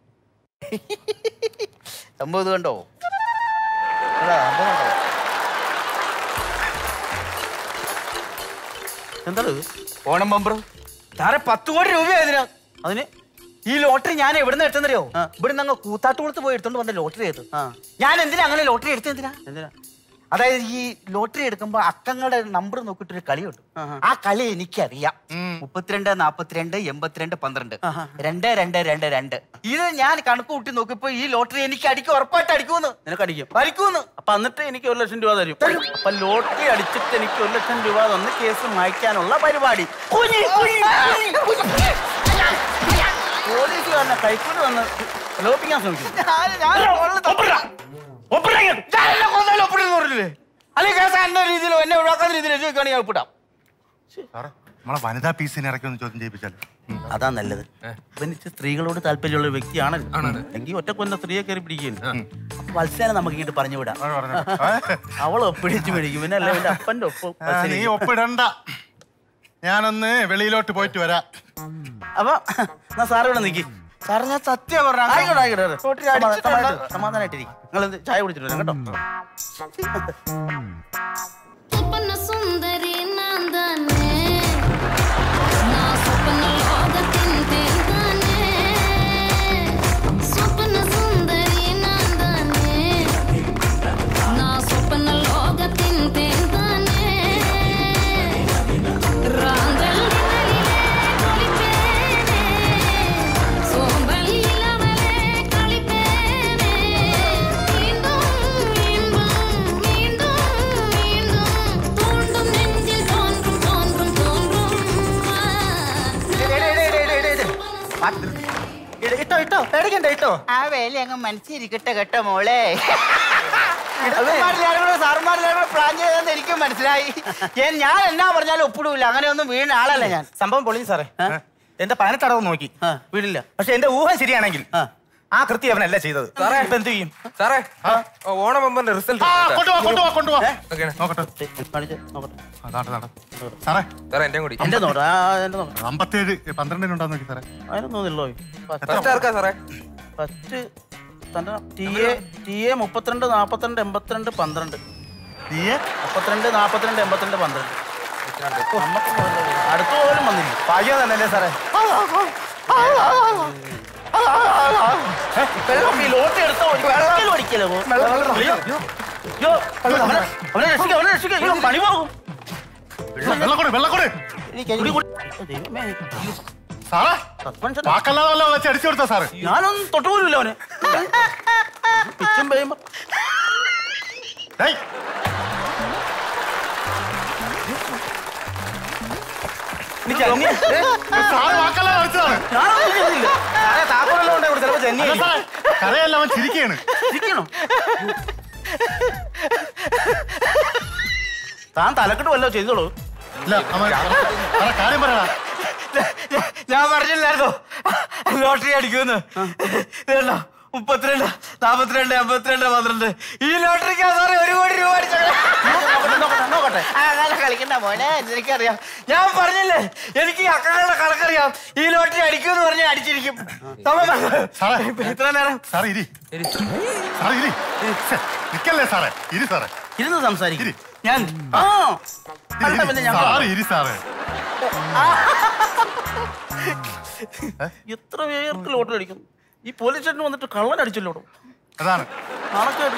സംഭവം ഇത് കണ്ടോ അതാ, സംഭവം കണ്ടോ? എന്താണ് ഓണം ബമ്പർ സാറെ പത്ത് കോടി രൂപയാ ഇതിന് അതിന് ഈ ലോട്ടറി ഞാൻ എവിടുന്ന് എടുത്തെന്നറിയോ ഇവിടുന്ന് അങ്ങ് കൂത്താട്ടുകുളത്ത് പോയി എടുത്തോണ്ട് വന്ന ലോട്ടറി ചെയ്ത് ഞാൻ എന്തിനാ അങ്ങനെ ലോട്ടറി എടുത്തത് എന്തിനാ എന്തിനാ അതായത് ഈ ലോട്ടറി എടുക്കുമ്പോ അക്കങ്ങളുടെ നമ്പർ നോക്കിയിട്ടൊരു കളിയുണ്ട് ആ കളി എനിക്കറിയാം മുപ്പത്തിരണ്ട് നാപ്പത്തിരണ്ട് എൺപത്തിരണ്ട് പന്ത്രണ്ട് രണ്ട് രണ്ട് രണ്ട് രണ്ട് ഇത് ഞാൻ കണക്ക് കൂട്ടി നോക്കിയപ്പോ ഈ ലോട്ടറി എനിക്ക് അടിക്കും ഉറപ്പായിട്ട് അടിക്കുമെന്ന് നിനക്ക് അടിക്കും അടിക്കുമെന്ന് അപ്പൊ എന്നിട്ട് എനിക്ക് ഒരു ലക്ഷം രൂപ തരും അപ്പൊ ലോട്ടറി അടിച്ചിട്ട് എനിക്ക് ഒരു ലക്ഷം രൂപ തന്ന് കേസ് മായ്ക്കാനുള്ള പരിപാടി കുഞ്ഞി, കുഞ്ഞി, കുഞ്ഞി. പോലീസുകാരനെ കൈക്കൂലി വന്ന് ലോപിക്കാൻ ശ്രമിക്കും അല്ലെങ്കിൽ കേസ് എന്റെ രീതിയിലോ എന്നെ ഒഴിവാക്കാത്ത രീതിയിലോ ചോദിക്കുകയാണെങ്കിൽ ഞാൻ ഒപ്പിടാം സാറേ നമ്മളെ വനിതാ പീസിനെ ഇറക്കി ഒന്ന് ചോദ്യം ചെയ്യിപ്പിച്ചാൽ അതാ നല്ലത് എനിക്ക് സ്ത്രീകളോട് താല്പര്യമുള്ള ഒരു വ്യക്തിയാണല്ലോ എങ്കിൽ ഒറ്റ കൊന്ന സ്ത്രീയെ കയറി പിടിക്കുന്നു അപ്പൊ വത്സേനെ നമുക്ക് ഇങ്ങോട്ട് പറഞ്ഞു വിടാം അവൾ ഒപ്പിടിച്ച് മേടിക്കും പിന്നെ അല്ല എന്റെ അപ്പന്റെ ഒപ്പ് ആ, നീ ഒപ്പിടണ്ട ഞാനൊന്ന് വെളിയിലോട്ട് പോയിട്ട് വരാം അപ്പൊ എന്നാ സാറ് ഇവിടെ നിൽക്കി സാർ ഞാൻ സത്യം പറഞ്ഞ ആയിക്കോട്ടെ ആയിക്കോട്ടെ ലോട്ടറി സമാ- അടിച്ചിട്ടുണ്ട്. സമാധാനം- സമാധാനായിട്ടിരിക്കും നിങ്ങൾ എന്ത് ചായ കുടിച്ചിട്ട് വരാം കേട്ടോ സ്വപ്ന സുന്ദരി നാൻ തന്നെ നാ സ്വപ്ന ലോകത്തിൻ തേൻ തന്നെ ഇട്ടോ പേടിക്കണ്ട ഇട്ടോ ആ വേല അങ്ങ് മനസ്സിരിക്കട്ടെ കേട്ടോ മോളെ സാറുമാരിലാണ് പ്ലാൻ ചെയ്തെന്ന് എനിക്കും മനസ്സിലായി ഞാൻ- ഞാൻ എന്നാ പറഞ്ഞാലും ഒപ്പിടൂല അങ്ങനെ ഒന്നും വീണ ആളല്ല ഞാൻ സംഭവം പൊളിയും സാറേ എന്റെ പതിനെട്ടടവ് നോക്കി വീടില്ല പക്ഷെ എന്റെ ഊഹം ശരിയാണെങ്കിൽ ആ കൃത്യം അവനല്ല ചെയ്തത് സാറേ ഇപ്പൊ എന്ത് ചെയ്യും സാറേ ഓണം മെമ്പറിന്റെ റിസൾട്ട് ആ കൊണ്ടുപോവാ കൊണ്ടുപോവാ കൊണ്ടുപോവാ നോക്കട്ടെ അതാട്ടെ അതാട്ടെ സാറേ സാറേ എന്റെ കൂടി എന്റെ നോട്ട് ആ എന്റെ നോട്ട് അമ്പത്തേഴ് പന്ത്രണ്ടിനുണ്ടാന്ന് നോക്കി സാറേ അതിനൊന്നും തോന്നില്ലോ ഫസ്റ്റ് ആർക്കാ സാറേ ഫസ്റ്റ് തന്നെ ടി എ ടി എ മുപ്പത്തിരണ്ട് നാപ്പത്തിരണ്ട് എൺപത്തിരണ്ട് പന്ത്രണ്ട് ടി എ മുപ്പത്തിരണ്ട് നാപ്പത്തിരണ്ട് എൺപത്തിരണ്ട് പന്ത്രണ്ട് നമുക്ക് അടുത്ത പോലും വന്നില്ല ഭാഗ്യം തന്നെയല്ലേ സാറേ വെള്ളം ഈ ലോട്ടി എടുത്ത ഒരിക്കലും അടിക്കലോ അയ്യോ അവനെ അവനെ രക്ഷിക്ക അവനെ രക്ഷിക്ക അയ്യോ പണി പോകും വെള്ളക്കൊട് വെള്ളക്കൊട് കുടി, കുടി. ദൈവമേ. സാറേ സസ്പെൻഷൻ വാക്കല്ലാതെ വല്ലതും വെച്ച് അടിച്ചു കൊടുത്താ സാറ് ഞാനൊന്നും തൊട്ടുപോലുമില്ല അവന് പിച്ചും പെയ്യുമ്പോ ഡേയ്, സാറ് വാക്കല്ലാതെ അടിച്ചതാണ് ഞാനൊന്നും ചെയ്തില്ല. സാറേ താക്കോലെല്ലാം ഉണ്ട് ഇവിടെ ചിലപ്പോ അല്ല ചെന്നൈ സാറേ, കരയല്ല അവൻ ചിരിക്കുകയാണ് ഇരിക്കണോ താൻ തലക്കെട്ട് വല്ലോ ചെയ്തോളൂ ഇല്ല അവൻ സാറേ കാര്യം പറയടാ ഞാൻ പറഞ്ഞില്ലായിരുന്നോ ലോട്ടറി അടിക്കുമെന്ന് ഇതല്ലോ മുപ്പത്തിരണ്ട് നാപ്പത്തിരണ്ട് എൺപത്തിരണ്ട് പന്ത്രണ്ട് ഈ ലോട്ടറിക്ക് സാറേ ഒരു കോടി രൂപ അടിച്ചത് നോക്കട്ടെ അങ്ങനെ കളിക്കണ്ട മോനെ എനിക്കറിയാം ഞാൻ പറഞ്ഞില്ലേ എനിക്ക് ഈ അക്കങ്ങളുടെ കണക്കറിയാം ഈ ലോട്ടറി അടിക്കുമെന്ന് പറഞ്ഞാൽ അടിച്ചിരിക്കും സാറേ ഇത്ര നേരം സാറേ ഇരി സാറേ ഇരി ഛെ, നിക്കല്ലേ സാറേ ഇരി സാറേ ഇരുന്ന് സംസാരിക്കും ഞാൻ ആ ഇരി, കണ്ട പിന്നെ ഇരി. ഞാൻ സാറ് ഇരി സാറേ എത്ര പേർക്ക് ലോട്ടറി അടിക്കും ഈ പോലീസ് സ്റ്റേഷനിൽ വന്നിട്ട് കള്ളൻ അടിച്ചല്ലോ അതാണ് നാണക്കേട്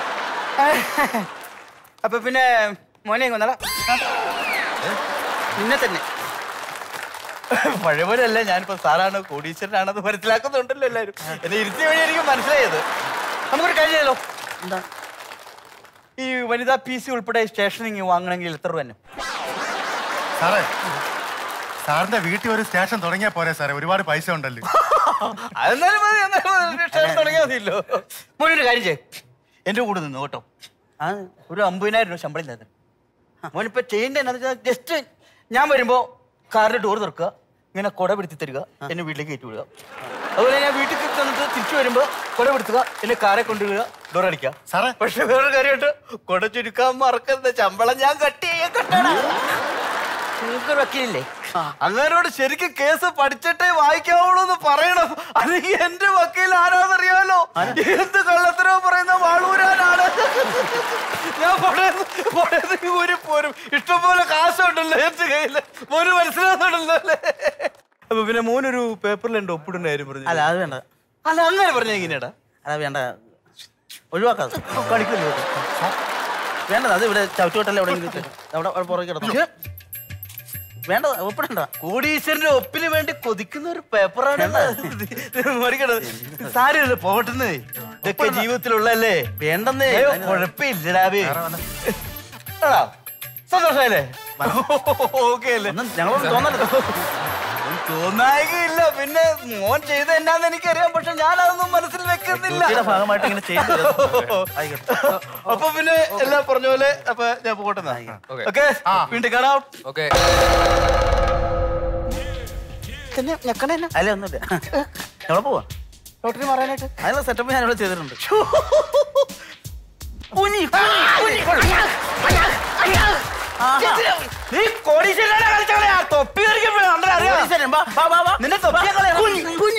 അപ്പൊ പിന്നെ മോനെ ഇങ്ങ് വന്നടാ നിന്നെ തന്നെ പഴയ പോലെ അല്ല ഞാനിപ്പോ സാറാണ് കോടീശ്വരനാണെന്ന് മനസ്സിലാക്കുന്നുണ്ടല്ലോ എല്ലാവരും എന്നെ ഇരുത്തിയ വഴി എനിക്ക് മനസ്സിലായത് നമുക്കൊരു കാര്യം ചെയ്യലോ എന്താ ഈ വനിതാ പി സി ഉൾപ്പെടെ സ്റ്റേഷനിങ് വാങ്ങണമെങ്കിൽ എത്ര രൂപ തന്നെ സാറേ സാറിന്റെ വീട്ടിൽ ഒരു സ്റ്റേഷൻ തുടങ്ങിയാ പോരെ സാറേ ഒരുപാട് പൈസ ഉണ്ടല്ലോ അതെന്നാലും മതി എന്നാലും മതി. സ്റ്റേഷൻ തുടങ്ങിയാൽ മതിയല്ലോ മോനൊരു കാര്യം ചെയ്യ് എന്റെ കൂടെ നിന്ന് കേട്ടോ ആ ഒരു അമ്പതിനായിരം രൂപ ശമ്പളം തരും മോനിപ്പോ ചെയ്യേണ്ട എന്താണെന്ന് വെച്ചാൽ ജസ്റ്റ് ഞാൻ വരുമ്പോ കാറിന്റെ ഡോർ തുറക്കുക ഇങ്ങനെ കുട പിടുത്തി തരിക എന്നെ വീട്ടിലേക്ക് കയറ്റി വിടുക അതുപോലെ ഞാൻ വീട്ടിൽ ചെന്നിട്ട് തിരിച്ചു വരുമ്പോ കുട പിടുത്തുക എന്നെ കാറെ കൊണ്ടുവിടുക ഡോർ അടിക്കുക സാറേ പക്ഷെ വേറൊരു കാര്യമുണ്ട് കുട ചുരുക്കാൻ മറക്കുന്ന ശമ്പളം ഞാൻ കട്ട് ചെയ്യാൻ കട്ടണ നിങ്ങൾക്കൊരു വക്കീലില്ലേ അങ്ങനോട് ശരിക്കും കേസ് പഠിച്ചിട്ടേ വായിക്കാവുള്ളൂ എന്ന് പറയണം അല്ലെങ്കിൽ എന്റെ വക്കീൽ ആരാന്നറിയാലോ എന്ത് കള്ളത്തരോ പറയുന്ന വാളൂരാനാണ് ഞാൻ പുഴന്ന് ഊരി പോരും ഇഷ്ടംപോലെ കാശുണ്ടല്ലോ എന്റെ കയ്യില് മോന് മനസ്സിലാകുന്നുണ്ടല്ലോ അല്ലേ അപ്പൊ പിന്നെ മോനൊരു പേപ്പറിൽ എന്റെ ഒപ്പിടുന്ന കാര്യം പറഞ്ഞു അല്ല അത് വേണ്ട അല്ല അങ്ങനെ പറഞ്ഞ എങ്ങനെയാടാ അല്ല വേണ്ട ഒഴിവാക്കാതെ കളിക്കല്ലോ വേണ്ടത് അത് ഇവിടെ ചവിട്ടുകൊട്ടല്ല എവിടെയെങ്കിലും ഇട്ടേക്ക്. അവിടെ അവിടെ പുറകെ കിടന്നു വേണ്ട ഒപ്പിടണ്ട കോടീശ്വരന്റെ ഒപ്പിന് വേണ്ടി കൊതിക്കുന്ന ഒരു പേപ്പറാണ് മറിക്കണത് സാരമില്ല പോകട്ടെന്നേ ഇതൊക്കെ ജീവിതത്തിലുള്ളല്ലേ വേണ്ടെന്നേ അയ്യോ, കുഴപ്പമില്ലടാവേ ആടാ, സന്തോഷായില്ലേ ഓക്കെ അല്ലേ ഞങ്ങളോട് തോന്നരുത് തോന്നായികയില്ല പിന്നെ മോൻ ചെയ്ത എന്നാന്ന് എനിക്കറിയാം പക്ഷെ ഞാൻ അതൊന്നും മനസ്സിൽ വെക്കുന്നില്ല ഡ്യൂട്ടിയുടെ ഭാഗമായിട്ട് ഇങ്ങനെ ചെയ്യുന്നത് ആയിക്കോട്ടെ അപ്പൊ പിന്നെ എല്ലാം പറഞ്ഞ പോലെ അപ്പൊ ഞാൻ പോകട്ടെ Okay. ഓക്കെ വീണ്ടും കാണാം ഓക്കെ ഞെക്കണേ അല്ല ഒന്നുമില്ല എവിടെ പോവാ ലോട്ടറി മാറാനായിട്ട് അതിനുള്ള സെറ്റപ്പ് ഞാൻ ഇവിടെ ചെയ്തിട്ടുണ്ട് കുനി, കുനി, കുനി. നീ കോടീശ്വരനാണ് കളിച്ചോളെ ആ തൊപ്പി ധരിക്കുമ്പോഴേ അന്തരം അറിയാം കോടീശ്വരൻ, വാ, വാ, വാ, വാ. നിന്റെ തൊപ്പിയെ കളയണം. കുനി, കുനി.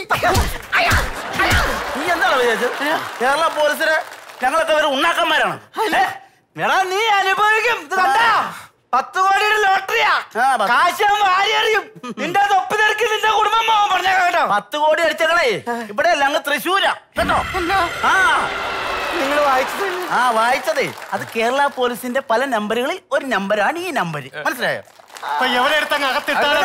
നീ എന്താണ് വിചാരിച്ചത് കേരള പോലീസിന് ഞങ്ങളൊക്കെ ഒരു ഉണ്ണാക്കന്മാരാണ് ഏ? എടാ നീ അനുഭവിക്കും ഇത് കണ്ടാ പത്ത് കോടിയുടെ ലോട്ടറിയാ ആ, പത്ത്. കാശ് വാരി എറിയും നിന്റെ തൊപ്പി തിരക്കി നിന്റെ കുടുംബം പോകാൻ പറഞ്ഞ കേട്ടോ പത്ത് കോടി അടിച്ചകളേ ഇവിടെ അല്ല അങ്ങ് തൃശ്ശൂരാ കേട്ടോ ആ നിങ്ങൾ വായിച്ചത് ആ വായിച്ചതേ അത് കേരള പോലീസിന്റെ പല നമ്പറുകളിൽ ഒരു നമ്പറാണ് ഈ നമ്പർ മനസ്സിലായോ അപ്പൊ എവിടെ എടുത്തങ്ങ് അകത്തിട്ടാണ്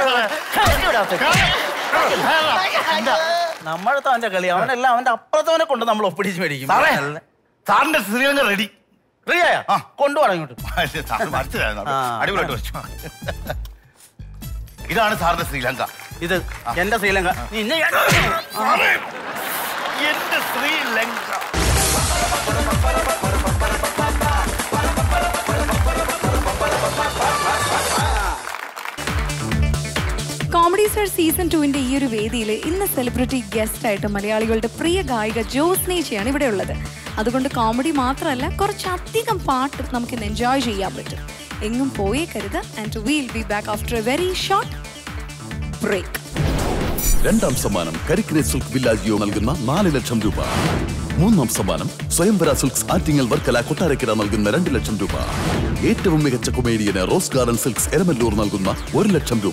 നമ്മളത്തെ അവന്റെ കളി അവനെല്ലാം അവന്റെ അപ്പുറത്തവനെ കൊണ്ട് നമ്മൾ ഒപ്പിടിച്ച് മേടിക്കും സാറേ സാറിന്റെ ശ്രീലങ്ക റെഡി റെഡിയായ കൊണ്ടുപോടാ ഇങ്ങോട്ട് സാറ് മനസ്സിലായിരുന്നു ആ. അടിപൊളിയായിട്ട് വെച്ചു ഇതാണ് സാറിന്റെ ശ്രീലങ്ക ഇത് എന്റെ ശ്രീലങ്ക നിന്നെ ഞാൻ- ശ്രീലങ്ക കോമഡി സ്റ്റാർ സീസൺ ടുവിന്റെ ഈ ഒരു വേദിയിൽ ഇന്ന് സെലിബ്രിറ്റി ഗസ്റ്റ് ആയിട്ട് മലയാളികളുടെ പ്രിയ ഗായിക ജോസ്നേച്ചയാണ് ഇവിടെ ഉള്ളത് അതുകൊണ്ട് കോമഡി മാത്രമല്ല കുറച്ചധികം പാട്ട് നമുക്ക് ഇന്ന് എൻജോയ് ചെയ്യാൻ പറ്റും എങ്ങും പോയേക്കരുത് and will be back after a very short break രണ്ടാം സമ്മാനം കരിക്കിനെ സിൽക്ക് വില്ലാജിയോ നൽകുന്ന നാല് ലക്ഷം രൂപ മൂന്നാം സമ്മാനം സ്വയംവര സിൽക്സ് ആറ്റിങ്ങൽ വർക്കല കൊട്ടാരക്കര നൽകുന്ന രണ്ട് ലക്ഷം രൂപ ഏറ്റവും മികച്ച കൊമേഡിയന് റോസ് ഗാർഡൻ സിൽക്സ് എരമല്ലൂർ നൽകുന്ന ഒരു ലക്ഷം രൂപ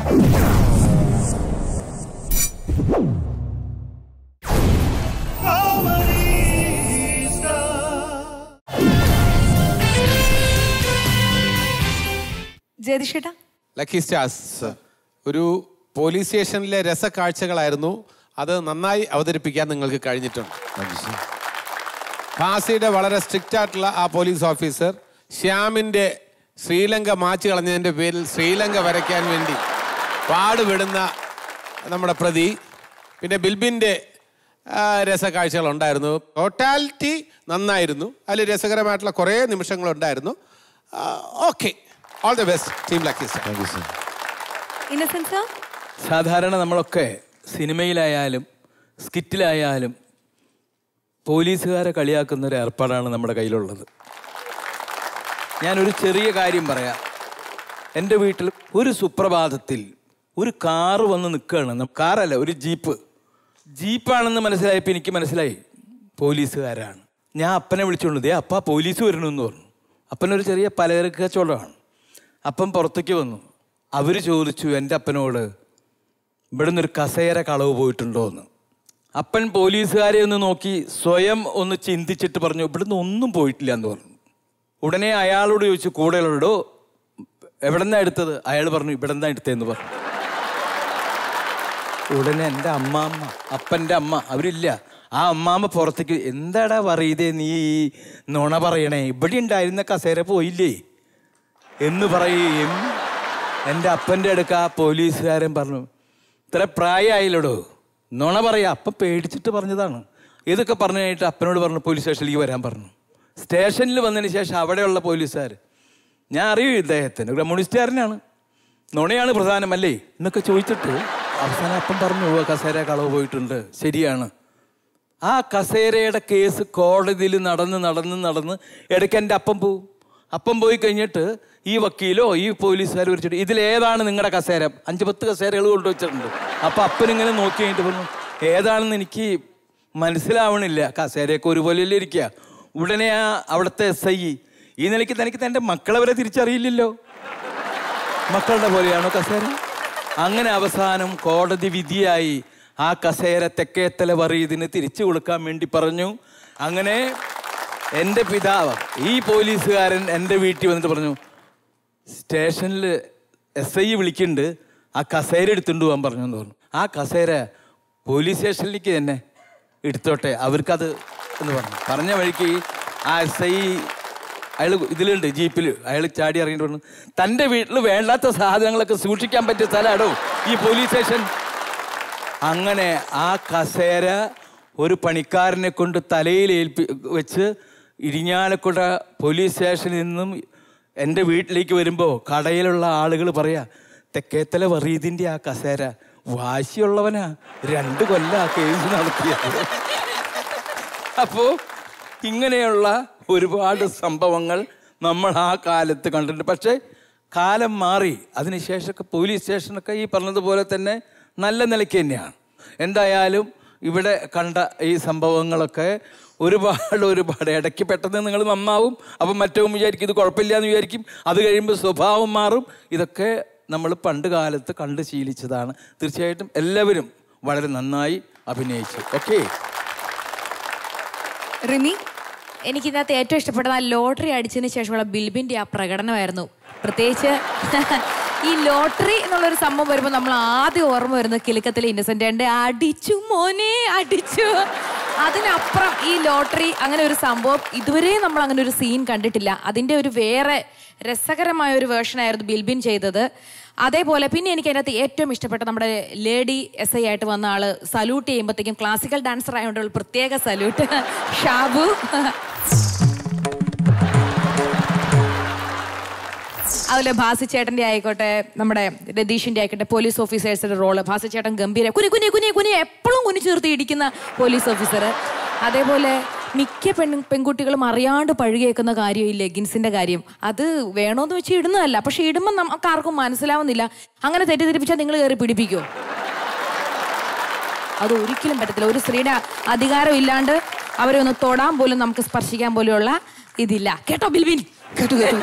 ജയതിഷേട്ടാ ലക്കി സ്റ്റാർസ് ഒരു പോലീസ് സ്റ്റേഷനിലെ രസക്കാഴ്ചകളായിരുന്നു അത് നന്നായി അവതരിപ്പിക്കാൻ നിങ്ങൾക്ക് കഴിഞ്ഞിട്ടുണ്ട് ഫാസിയുടെ വളരെ സ്ട്രിക്റ്റ് ആയിട്ടുള്ള ആ പോലീസ് ഓഫീസർ ശ്യാമിൻ്റെ ശ്രീലങ്ക മാച്ച് കളഞ്ഞതിൻ്റെ പേരിൽ ശ്രീലങ്ക വരയ്ക്കാൻ വേണ്ടി പാടുപെടുന്ന നമ്മുടെ പ്രതി പിന്നെ ബിൽബിൻ്റെ ആ, രസക്കാഴ്ചകളുണ്ടായിരുന്നു ടോട്ടാലിറ്റി നന്നായിരുന്നു അതിൽ രസകരമായിട്ടുള്ള കുറേ നിമിഷങ്ങളുണ്ടായിരുന്നു okay all the best team lucky star innocence സാധാരണ നമ്മളൊക്കെ സിനിമയിലായാലും സ്കിറ്റിലായാലും പോലീസുകാരെ കളിയാക്കുന്ന ഒരു ഏർപ്പാടാണ് നമ്മുടെ കയ്യിലുള്ളത് ഞാനൊരു ചെറിയ കാര്യം പറയാം എൻ്റെ വീട്ടിൽ ഒരു സുപ്രഭാതത്തിൽ ഒരു കാറ് വന്ന് നിൽക്കുകയാണ് കാറല്ല ഒരു ജീപ്പ് ജീപ്പാണെന്ന് മനസ്സിലായപ്പോൾ എനിക്ക് മനസ്സിലായി പോലീസുകാരാണ് ഞാൻ അപ്പനെ വിളിച്ചുകൊണ്ട് ദേ അപ്പ പോലീസ് വരണമെന്ന് പറഞ്ഞു അപ്പനൊരു ചെറിയ പലചരക്ക് കച്ചവടമാണ് അപ്പം പുറത്തേക്ക് വന്നു അവർ ചോദിച്ചു എൻ്റെ അപ്പനോട് ഇവിടെ നിന്നൊരു കസേര കളവ് പോയിട്ടുണ്ടോ എന്ന് അപ്പൻ പോലീസുകാരെ ഒന്ന് നോക്കി സ്വയം ഒന്ന് ചിന്തിച്ചിട്ട് പറഞ്ഞു ഇവിടുന്ന് ഒന്നും പോയിട്ടില്ല എന്ന് പറഞ്ഞു ഉടനെ അയാളോട് ചോദിച്ചു കൂടെയുള്ളവരോടോ എവിടെ നിന്നാണ് എടുത്തത് അയാൾ പറഞ്ഞു ഇവിടെ നിന്നാണ് എടുത്തതെന്ന് പറഞ്ഞു ഉടനെ എൻ്റെ അമ്മാമ്മ അപ്പൻ്റെ അമ്മ അവരില്ല ആ അമ്മാമ്മ പുറത്തേക്ക് എന്താടാ പറയതേ നീ ഈ നുണ പറയണേ ഇവിടെ ഉണ്ടായിരുന്ന കസേര പോയില്ലേ എന്ന് പറയുകയും എൻ്റെ അപ്പൻ്റെ അടുക്ക ആ പോലീസുകാരൻ പറഞ്ഞു ഇത്ര പ്രായമായില്ലടോ നുണ പറയാ അപ്പം പേടിച്ചിട്ട് പറഞ്ഞതാണ് ഇതൊക്കെ പറഞ്ഞു കഴിഞ്ഞിട്ട് അപ്പനോട് പറഞ്ഞു പോലീസ് സ്റ്റേഷനിലേക്ക് വരാൻ പറഞ്ഞു സ്റ്റേഷനിൽ വന്നതിന് ശേഷം അവിടെയുള്ള പോലീസുകാർ ഞാൻ അറിയൂ ഇദ്ദേഹത്തിന് ഒരു കമ്മ്യൂണിസ്റ്റുകാരനാണ് നുണയാണ് പ്രധാനമല്ലേ എന്നൊക്കെ ചോദിച്ചിട്ട് അവസാനം അപ്പം പറഞ്ഞു "ഉവ്വ് കസേര കളവ് പോയിട്ടുണ്ട് ശരിയാണ് ആ കസേരയുടെ കേസ് കോടതിയിൽ നടന്ന് നടന്ന് നടന്ന് ഇടയ്ക്ക് എൻ്റെ അപ്പം പോവും അപ്പം പോയി കഴിഞ്ഞിട്ട് ഈ വക്കീലോ ഈ പോലീസുകാർ വിളിച്ചിട്ട് ഇതിലേതാണ് നിങ്ങളുടെ കസേര അഞ്ച് പത്ത് കസേരകൾ കൊണ്ടുവച്ചിട്ടുണ്ട് അപ്പം അപ്പനിങ്ങനെ നോക്കി കഴിഞ്ഞിട്ട് പറഞ്ഞു ഏതാണെന്ന് എനിക്ക് മനസ്സിലാവണില്ല കസേരയൊക്കെ ഒരുപോലെയല്ലേ ഇരിക്കുക ഉടനെ ആ അവിടുത്തെ എസ് ഐ ഈ നിലയ്ക്ക് തനിക്ക് തൻ്റെ മക്കളെ വരെ തിരിച്ചറിയില്ലല്ലോ മക്കളുടെ പോലെയാണോ കസേര അങ്ങനെ അവസാനം കോടതി വിധിയായി ആ കസേര തെക്കേത്തല വറീതിന് തിരിച്ചു കൊടുക്കാൻ വേണ്ടി പറഞ്ഞു അങ്ങനെ എൻ്റെ പിതാവ് ഈ പോലീസുകാരൻ എൻ്റെ വീട്ടിൽ വന്നിട്ട് പറഞ്ഞു സ്റ്റേഷനിൽ എസ് ഐ വിളിക്കുന്നുണ്ട് ആ കസേര എടുത്തുകൊണ്ട് പോകാൻ പറഞ്ഞു എന്ന് പറഞ്ഞു ആ കസേര പോലീസ് സ്റ്റേഷനിലേക്ക് തന്നെ എടുത്തോട്ടെ അവർക്കത് എന്ന് പറഞ്ഞു പറഞ്ഞ വഴിക്ക് ആ എസ് ഐ അയാൾ ഇതിലുണ്ട് ജീപ്പിൽ അയാൾ ചാടി ഇറങ്ങിയിട്ട് പറഞ്ഞു തൻ്റെ വീട്ടിൽ വേണ്ടാത്ത സാധനങ്ങളൊക്കെ സൂക്ഷിക്കാൻ പറ്റിയ സ്ഥലമാണോ ഈ പോലീസ് സ്റ്റേഷൻ അങ്ങനെ ആ കസേര ഒരു പണിക്കാരനെ കൊണ്ട് തലയിൽ ഏൽപ്പി വെച്ച് ഇരിഞ്ഞാലക്കുട പോലീസ് സ്റ്റേഷനിൽ നിന്നും എൻ്റെ വീട്ടിലേക്ക് വരുമ്പോൾ കടയിലുള്ള ആളുകൾ പറയാ തെക്കേത്തല വറീതിൻ്റെ ആ കസേര വാശിയുള്ളവനാ രണ്ട് കൊല്ല ആ കേസ് നടത്തിയത് അപ്പോൾ ഇങ്ങനെയുള്ള ഒരുപാട് സംഭവങ്ങൾ നമ്മൾ ആ കാലത്ത് കണ്ടിട്ടുണ്ട് പക്ഷേ കാലം മാറി അതിനുശേഷമൊക്കെ പോലീസ് സ്റ്റേഷനൊക്കെ ഈ പറഞ്ഞതുപോലെ തന്നെ നല്ല നിലയ്ക്ക് തന്നെയാണ് എന്തായാലും ഇവിടെ കണ്ട ഈ സംഭവങ്ങളൊക്കെ ഒരുപാട് ഒരുപാട് ഇടയ്ക്ക് പെട്ടെന്ന് നിങ്ങൾ നന്നാവും അപ്പം മറ്റവും വിചാരിക്കും ഇത് കുഴപ്പമില്ല എന്ന് വിചാരിക്കും അത് കഴിയുമ്പോൾ സ്വഭാവം മാറും ഇതൊക്കെ നമ്മൾ പണ്ട് കാലത്ത് കണ്ട് ശീലിച്ചതാണ് തീർച്ചയായിട്ടും എല്ലാവരും വളരെ നന്നായി അഭിനയിച്ചു ഓക്കേ റിമി എനിക്ക് ഇതിനകത്ത് ഏറ്റവും ഇഷ്ടപ്പെട്ടത് ആ ലോട്ടറി അടിച്ചതിന് ശേഷമുള്ള ബിൽബിന്റെ ആ പ്രകടനമായിരുന്നു പ്രത്യേകിച്ച് ഈ ലോട്ടറി എന്നുള്ളൊരു സംഭവം വരുമ്പോൾ നമ്മൾ ആദ്യം ഓർമ്മ വരുന്നത് കിലുക്കത്തിലെ ഇന്നസെന്റ് ഉണ്ട് അടിച്ചു മോനെ അടിച്ചു അതിനപ്പുറം ഈ ലോട്ടറി അങ്ങനെ ഒരു സംഭവം ഇതുവരെ നമ്മൾ അങ്ങനെ ഒരു സീൻ കണ്ടിട്ടില്ല അതിന്റെ ഒരു വേറെ രസകരമായ ഒരു വേർഷൻ ആയിരുന്നു ബിൽബിൻ ചെയ്തത് അതേപോലെ പിന്നെ എനിക്ക് അതിനകത്ത് ഏറ്റവും ഇഷ്ടപ്പെട്ട നമ്മുടെ ലേഡി എസ് ഐ ആയിട്ട് വന്ന ആള് സല്യൂട്ട് ചെയ്യുമ്പോഴത്തേക്കും ക്ലാസിക്കൽ ഡാൻസർ ആയതുകൊണ്ട് ഒരു പ്രത്യേക സല്യൂട്ട് ഷാബു അതുപോലെ ഭാസിച്ചേട്ടന്റെ ആയിക്കോട്ടെ നമ്മുടെ രതീഷിന്റെ ആയിക്കോട്ടെ പോലീസ് ഓഫീസേഴ്സിന്റെ റോള് ഭാസിച്ചേട്ടൻ ഗംഭീര കുനി കുനി കുനി കുനി എപ്പോഴും കുനി ചേർത്ത് ഇടിക്കുന്ന പോലീസ് ഓഫീസർ അതേപോലെ മിക്ക പെൺ പെൺകുട്ടികളും അറിയാണ്ട് പഴുകേക്കുന്ന കാര്യം ഈ ലെഗിൻസിന്റെ കാര്യം അത് വേണോന്ന് വെച്ച് ഇടുന്നതല്ല പക്ഷെ ഇടുമ്പോൾ നമുക്ക് ആർക്കും മനസ്സിലാവുന്നില്ല അങ്ങനെ തെറ്റിദ്ധരിപ്പിച്ചാൽ നിങ്ങൾ കയറി പിടിപ്പിക്കുമോ അത് ഒരിക്കലും പറ്റത്തില്ല ഒരു സ്ത്രീയുടെ അധികാരം ഇല്ലാണ്ട് അവരെ ഒന്ന് തൊടാൻ പോലും നമുക്ക് സ്പർശിക്കാൻ പോലെയുള്ള ഇതില്ല കേട്ടോ ബിൽബിൻ കേട്ടു കേട്ടു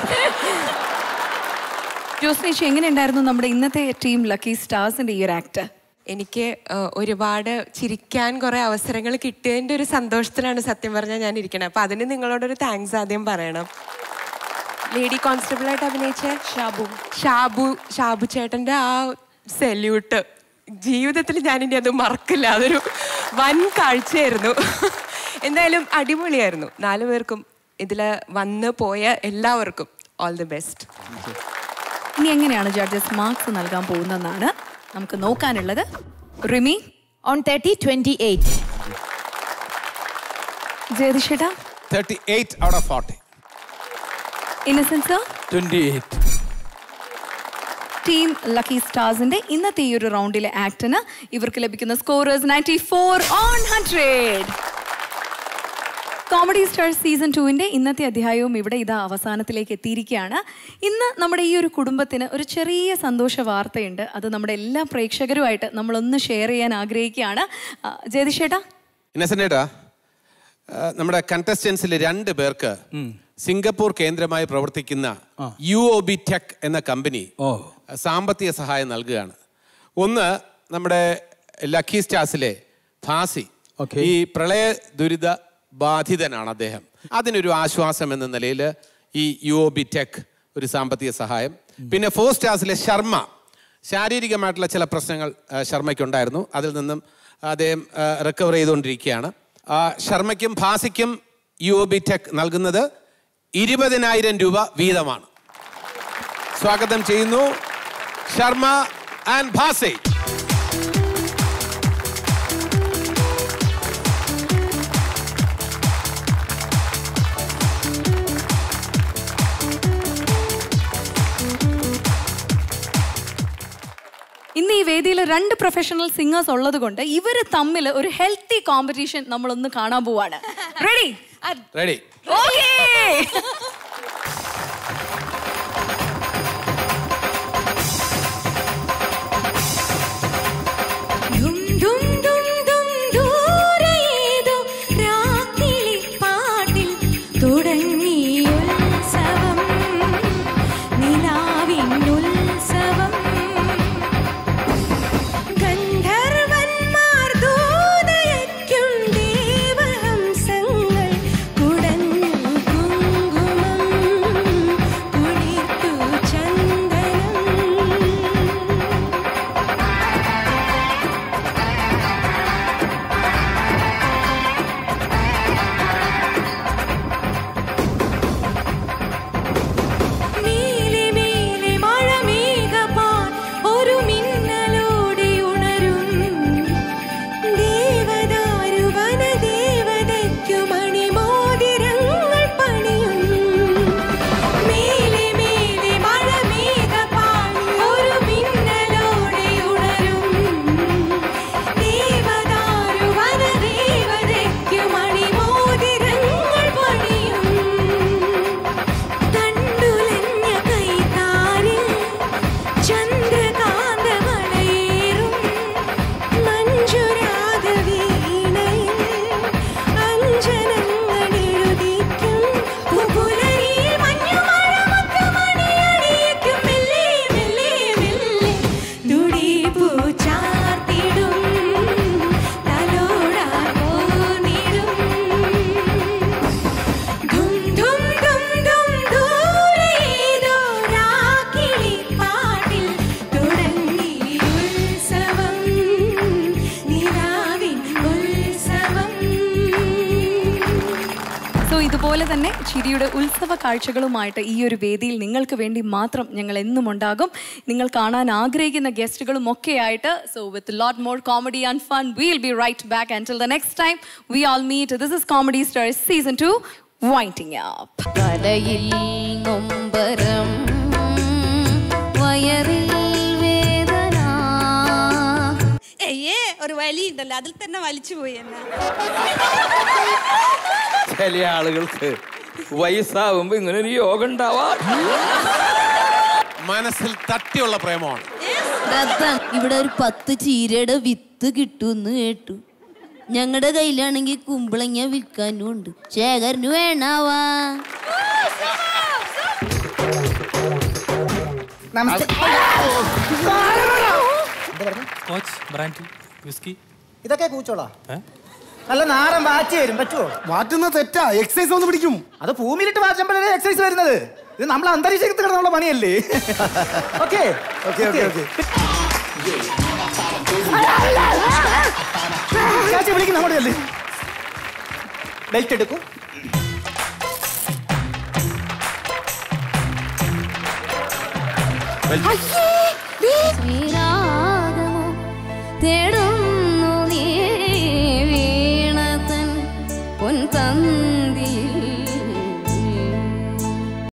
ജോസ്നേഷി എങ്ങനെയുണ്ടായിരുന്നു നമ്മുടെ ഇന്നത്തെ ടീം ലക്കി സ്റ്റാർസിന്റെ ഈ ഒരു ആക്ട് എനിക്ക് ഏഹ്, ഒരുപാട് ചിരിക്കാൻ കുറെ അവസരങ്ങൾ കിട്ടിയതിന്റെ ഒരു സന്തോഷത്തിലാണ് സത്യം പറഞ്ഞാൽ ഞാൻ ഇരിക്കണത് അപ്പൊ അതിന് നിങ്ങളോടൊരു താങ്ക്സ് ആദ്യം പറയണം ലേഡി കോൺസ്റ്റബിൾ ആയിട്ട് അഭിനയിച്ച ഷാബു ഷാബു ഷാബു ചേട്ടന്റെ ആ സെല്യൂട്ട് ജീവിതത്തിൽ ഞാൻ ഇനി അത് മറക്കില്ല അതൊരു വൻ കാഴ്ചയായിരുന്നു എന്തായാലും അടിപൊളിയായിരുന്നു നാലു പേർക്കും ഇതില് വന്ന് പോയ എല്ലാവർക്കും ഓൾ ദി ബെസ്റ്റ് ഇനി എങ്ങനെയാണ് ജഡ്ജസ് മാർക്സ് നൽകാൻ പോകുന്നതെന്നാണ് നമുക്ക് നോക്കാനുള്ളത് Rimi on thirty twenty eight ജയതിഷേട്ടാ thirty eight out of forty innocence twenty eight team lucky സ്റ്റാർസിന്റെ ഇന്നത്തെ ഈ ഒരു റൗണ്ടിലെ ആക്ടിന് ഇവർക്ക് ലഭിക്കുന്ന scores ninety four on hundred comedy star season ടുവിൻ്റെ ഇന്നത്തെ അധ്യായവും ഇവിടെ ഇതാ അവസാനത്തിലേക്ക് എത്തിയിരിക്കുകയാണ് ഇന്ന് നമ്മുടെ ഈ ഒരു കുടുംബത്തിന് ഒരു ചെറിയ സന്തോഷ വാർത്തയുണ്ട് അത് നമ്മുടെ എല്ലാ പ്രേക്ഷകരുമായിട്ട് നമ്മളൊന്ന് ഷെയർ ചെയ്യാൻ ആഗ്രഹിക്കുകയാണ് ആ, ജയതിഷേട്ടാ ഇന്നസെന്റേട്ടാ നമ്മുടെ കണ്ടസ്റ്റൻസിൽ രണ്ട് പേർക്ക് സിംഗപ്പൂർ കേന്ദ്രമായി പ്രവർത്തിക്കുന്ന യു ഒ ബി ടെക് എന്ന കമ്പനി സാമ്പത്തിക സഹായം നൽകുകയാണ് ഒന്ന് നമ്മുടെ ലക്കി സ്റ്റാർസിലെ ഭാസി ഈ പ്രളയ ദുരിത ബാധിതനാണ് അദ്ദേഹം അതിനൊരു ആശ്വാസം എന്ന നിലയിൽ ഈ യു ഒ ബി ടെക് ഒരു സാമ്പത്തിക സഹായം പിന്നെ ഫോർ സ്റ്റാർസിലെ ശർമ്മ ശാരീരികമായിട്ടുള്ള ചില പ്രശ്നങ്ങൾ ആ, ശർമ്മയ്ക്കുണ്ടായിരുന്നു അതിൽ നിന്നും അദ്ദേഹം റിക്കവർ ചെയ്തുകൊണ്ടിരിക്കുകയാണ് ആ, ശർമ്മയ്ക്കും ഭാസിക്കും യു ഒ ബി ടെക് നൽകുന്നത് ഇരുപതിനായിരം രൂപ വീതമാണ് സ്വാഗതം ചെയ്യുന്നു ശർമ്മ ആൻഡ് ഭാസി ഇന്ന് ഈ വേദിയിൽ രണ്ട് പ്രൊഫഷണൽ സിംഗേഴ്സ് ഉള്ളത് കൊണ്ട് ഇവർ തമ്മിൽ ഒരു ഹെൽത്തി കോമ്പറ്റീഷൻ നമ്മളൊന്ന് കാണാൻ പോവാണ് റെഡി റെഡി ഓക്കേ ധും ധും ധും ധും ദൂരേതോ രാക്കിളിപ്പാട്ടിൽ തുടങ്ങി ഉത്സവം നിലാവിൻ ഉത്സവം ഗന്ധർവന്മാർ ദൂതയയ്ക്കും ദേവഹംസങ്ങൾ കുടഞ്ഞു കുങ്കുമം അതുപോലെ തന്നെ ചിരിയുടെ ഉത്സവ കാഴ്ചകളുമായിട്ട് ഈ ഒരു വേദിയിൽ നിങ്ങൾക്ക് വേണ്ടി മാത്രം ഞങ്ങൾ എന്നും ഉണ്ടാകും നിങ്ങൾ കാണാൻ ആഗ്രഹിക്കുന്ന ഗസ്റ്റുകളും ഒക്കെ ആയിട്ട് so with lot more comedy and fun will be right back and the next time we all meet this is comedy stars season two winding up തലയിൽ നൊമ്പരം വയറിൽ വേദന ഏയ് ഒരു വലി ഉണ്ടല്ലോ അതിൽ തന്നെ വലിച്ചു പോയി എന്നെ ചില ആളുകൾക്ക് വയസ്സാവുമ്പോ ഇങ്ങനെ ഒരു യോഗം ഉണ്ടാവാ മനസ്സിൽ തട്ടിയുള്ള പ്രേമമാണ് ദത്തൻ, ഇവിടെ ഒരു പത്ത് ചീരയുടെ വിത്ത് കിട്ടുമെന്ന് കേട്ടു ഞങ്ങളുടെ കയ്യിലാണെങ്കിൽ കുമ്പളങ്ങ വിൽക്കാനും ഉണ്ട് ശേഖരന് വേണാവാ സ്കോച്ച് ബ്രാൻഡി വിസ്കി ഇതൊക്കെ കൂച്ചോളാ നല്ല നാടൻ വാറ്റ് വരും പറ്റുമോ മാറ്റുന്ന തെറ്റാ എക്സസൈസ് ഒന്ന് പിടിക്കും അത് ഭൂമിയിലിട്ട് മാറ്റുമ്പോഴേ എക്സസൈസ് വരുന്നത് ഇത് നമ്മൾ അന്തരീക്ഷത്തിൽ കിടന്നുള്ള പണിയല്ലേ ഓക്കെ ഓക്കെ ഓക്കെ ഓക്കെ ചേച്ചി വിളിക്കും നമ്മുടെ അല്ലേ ബെൽറ്റ് എടുക്കും ശ്രീരാഗമോ തേട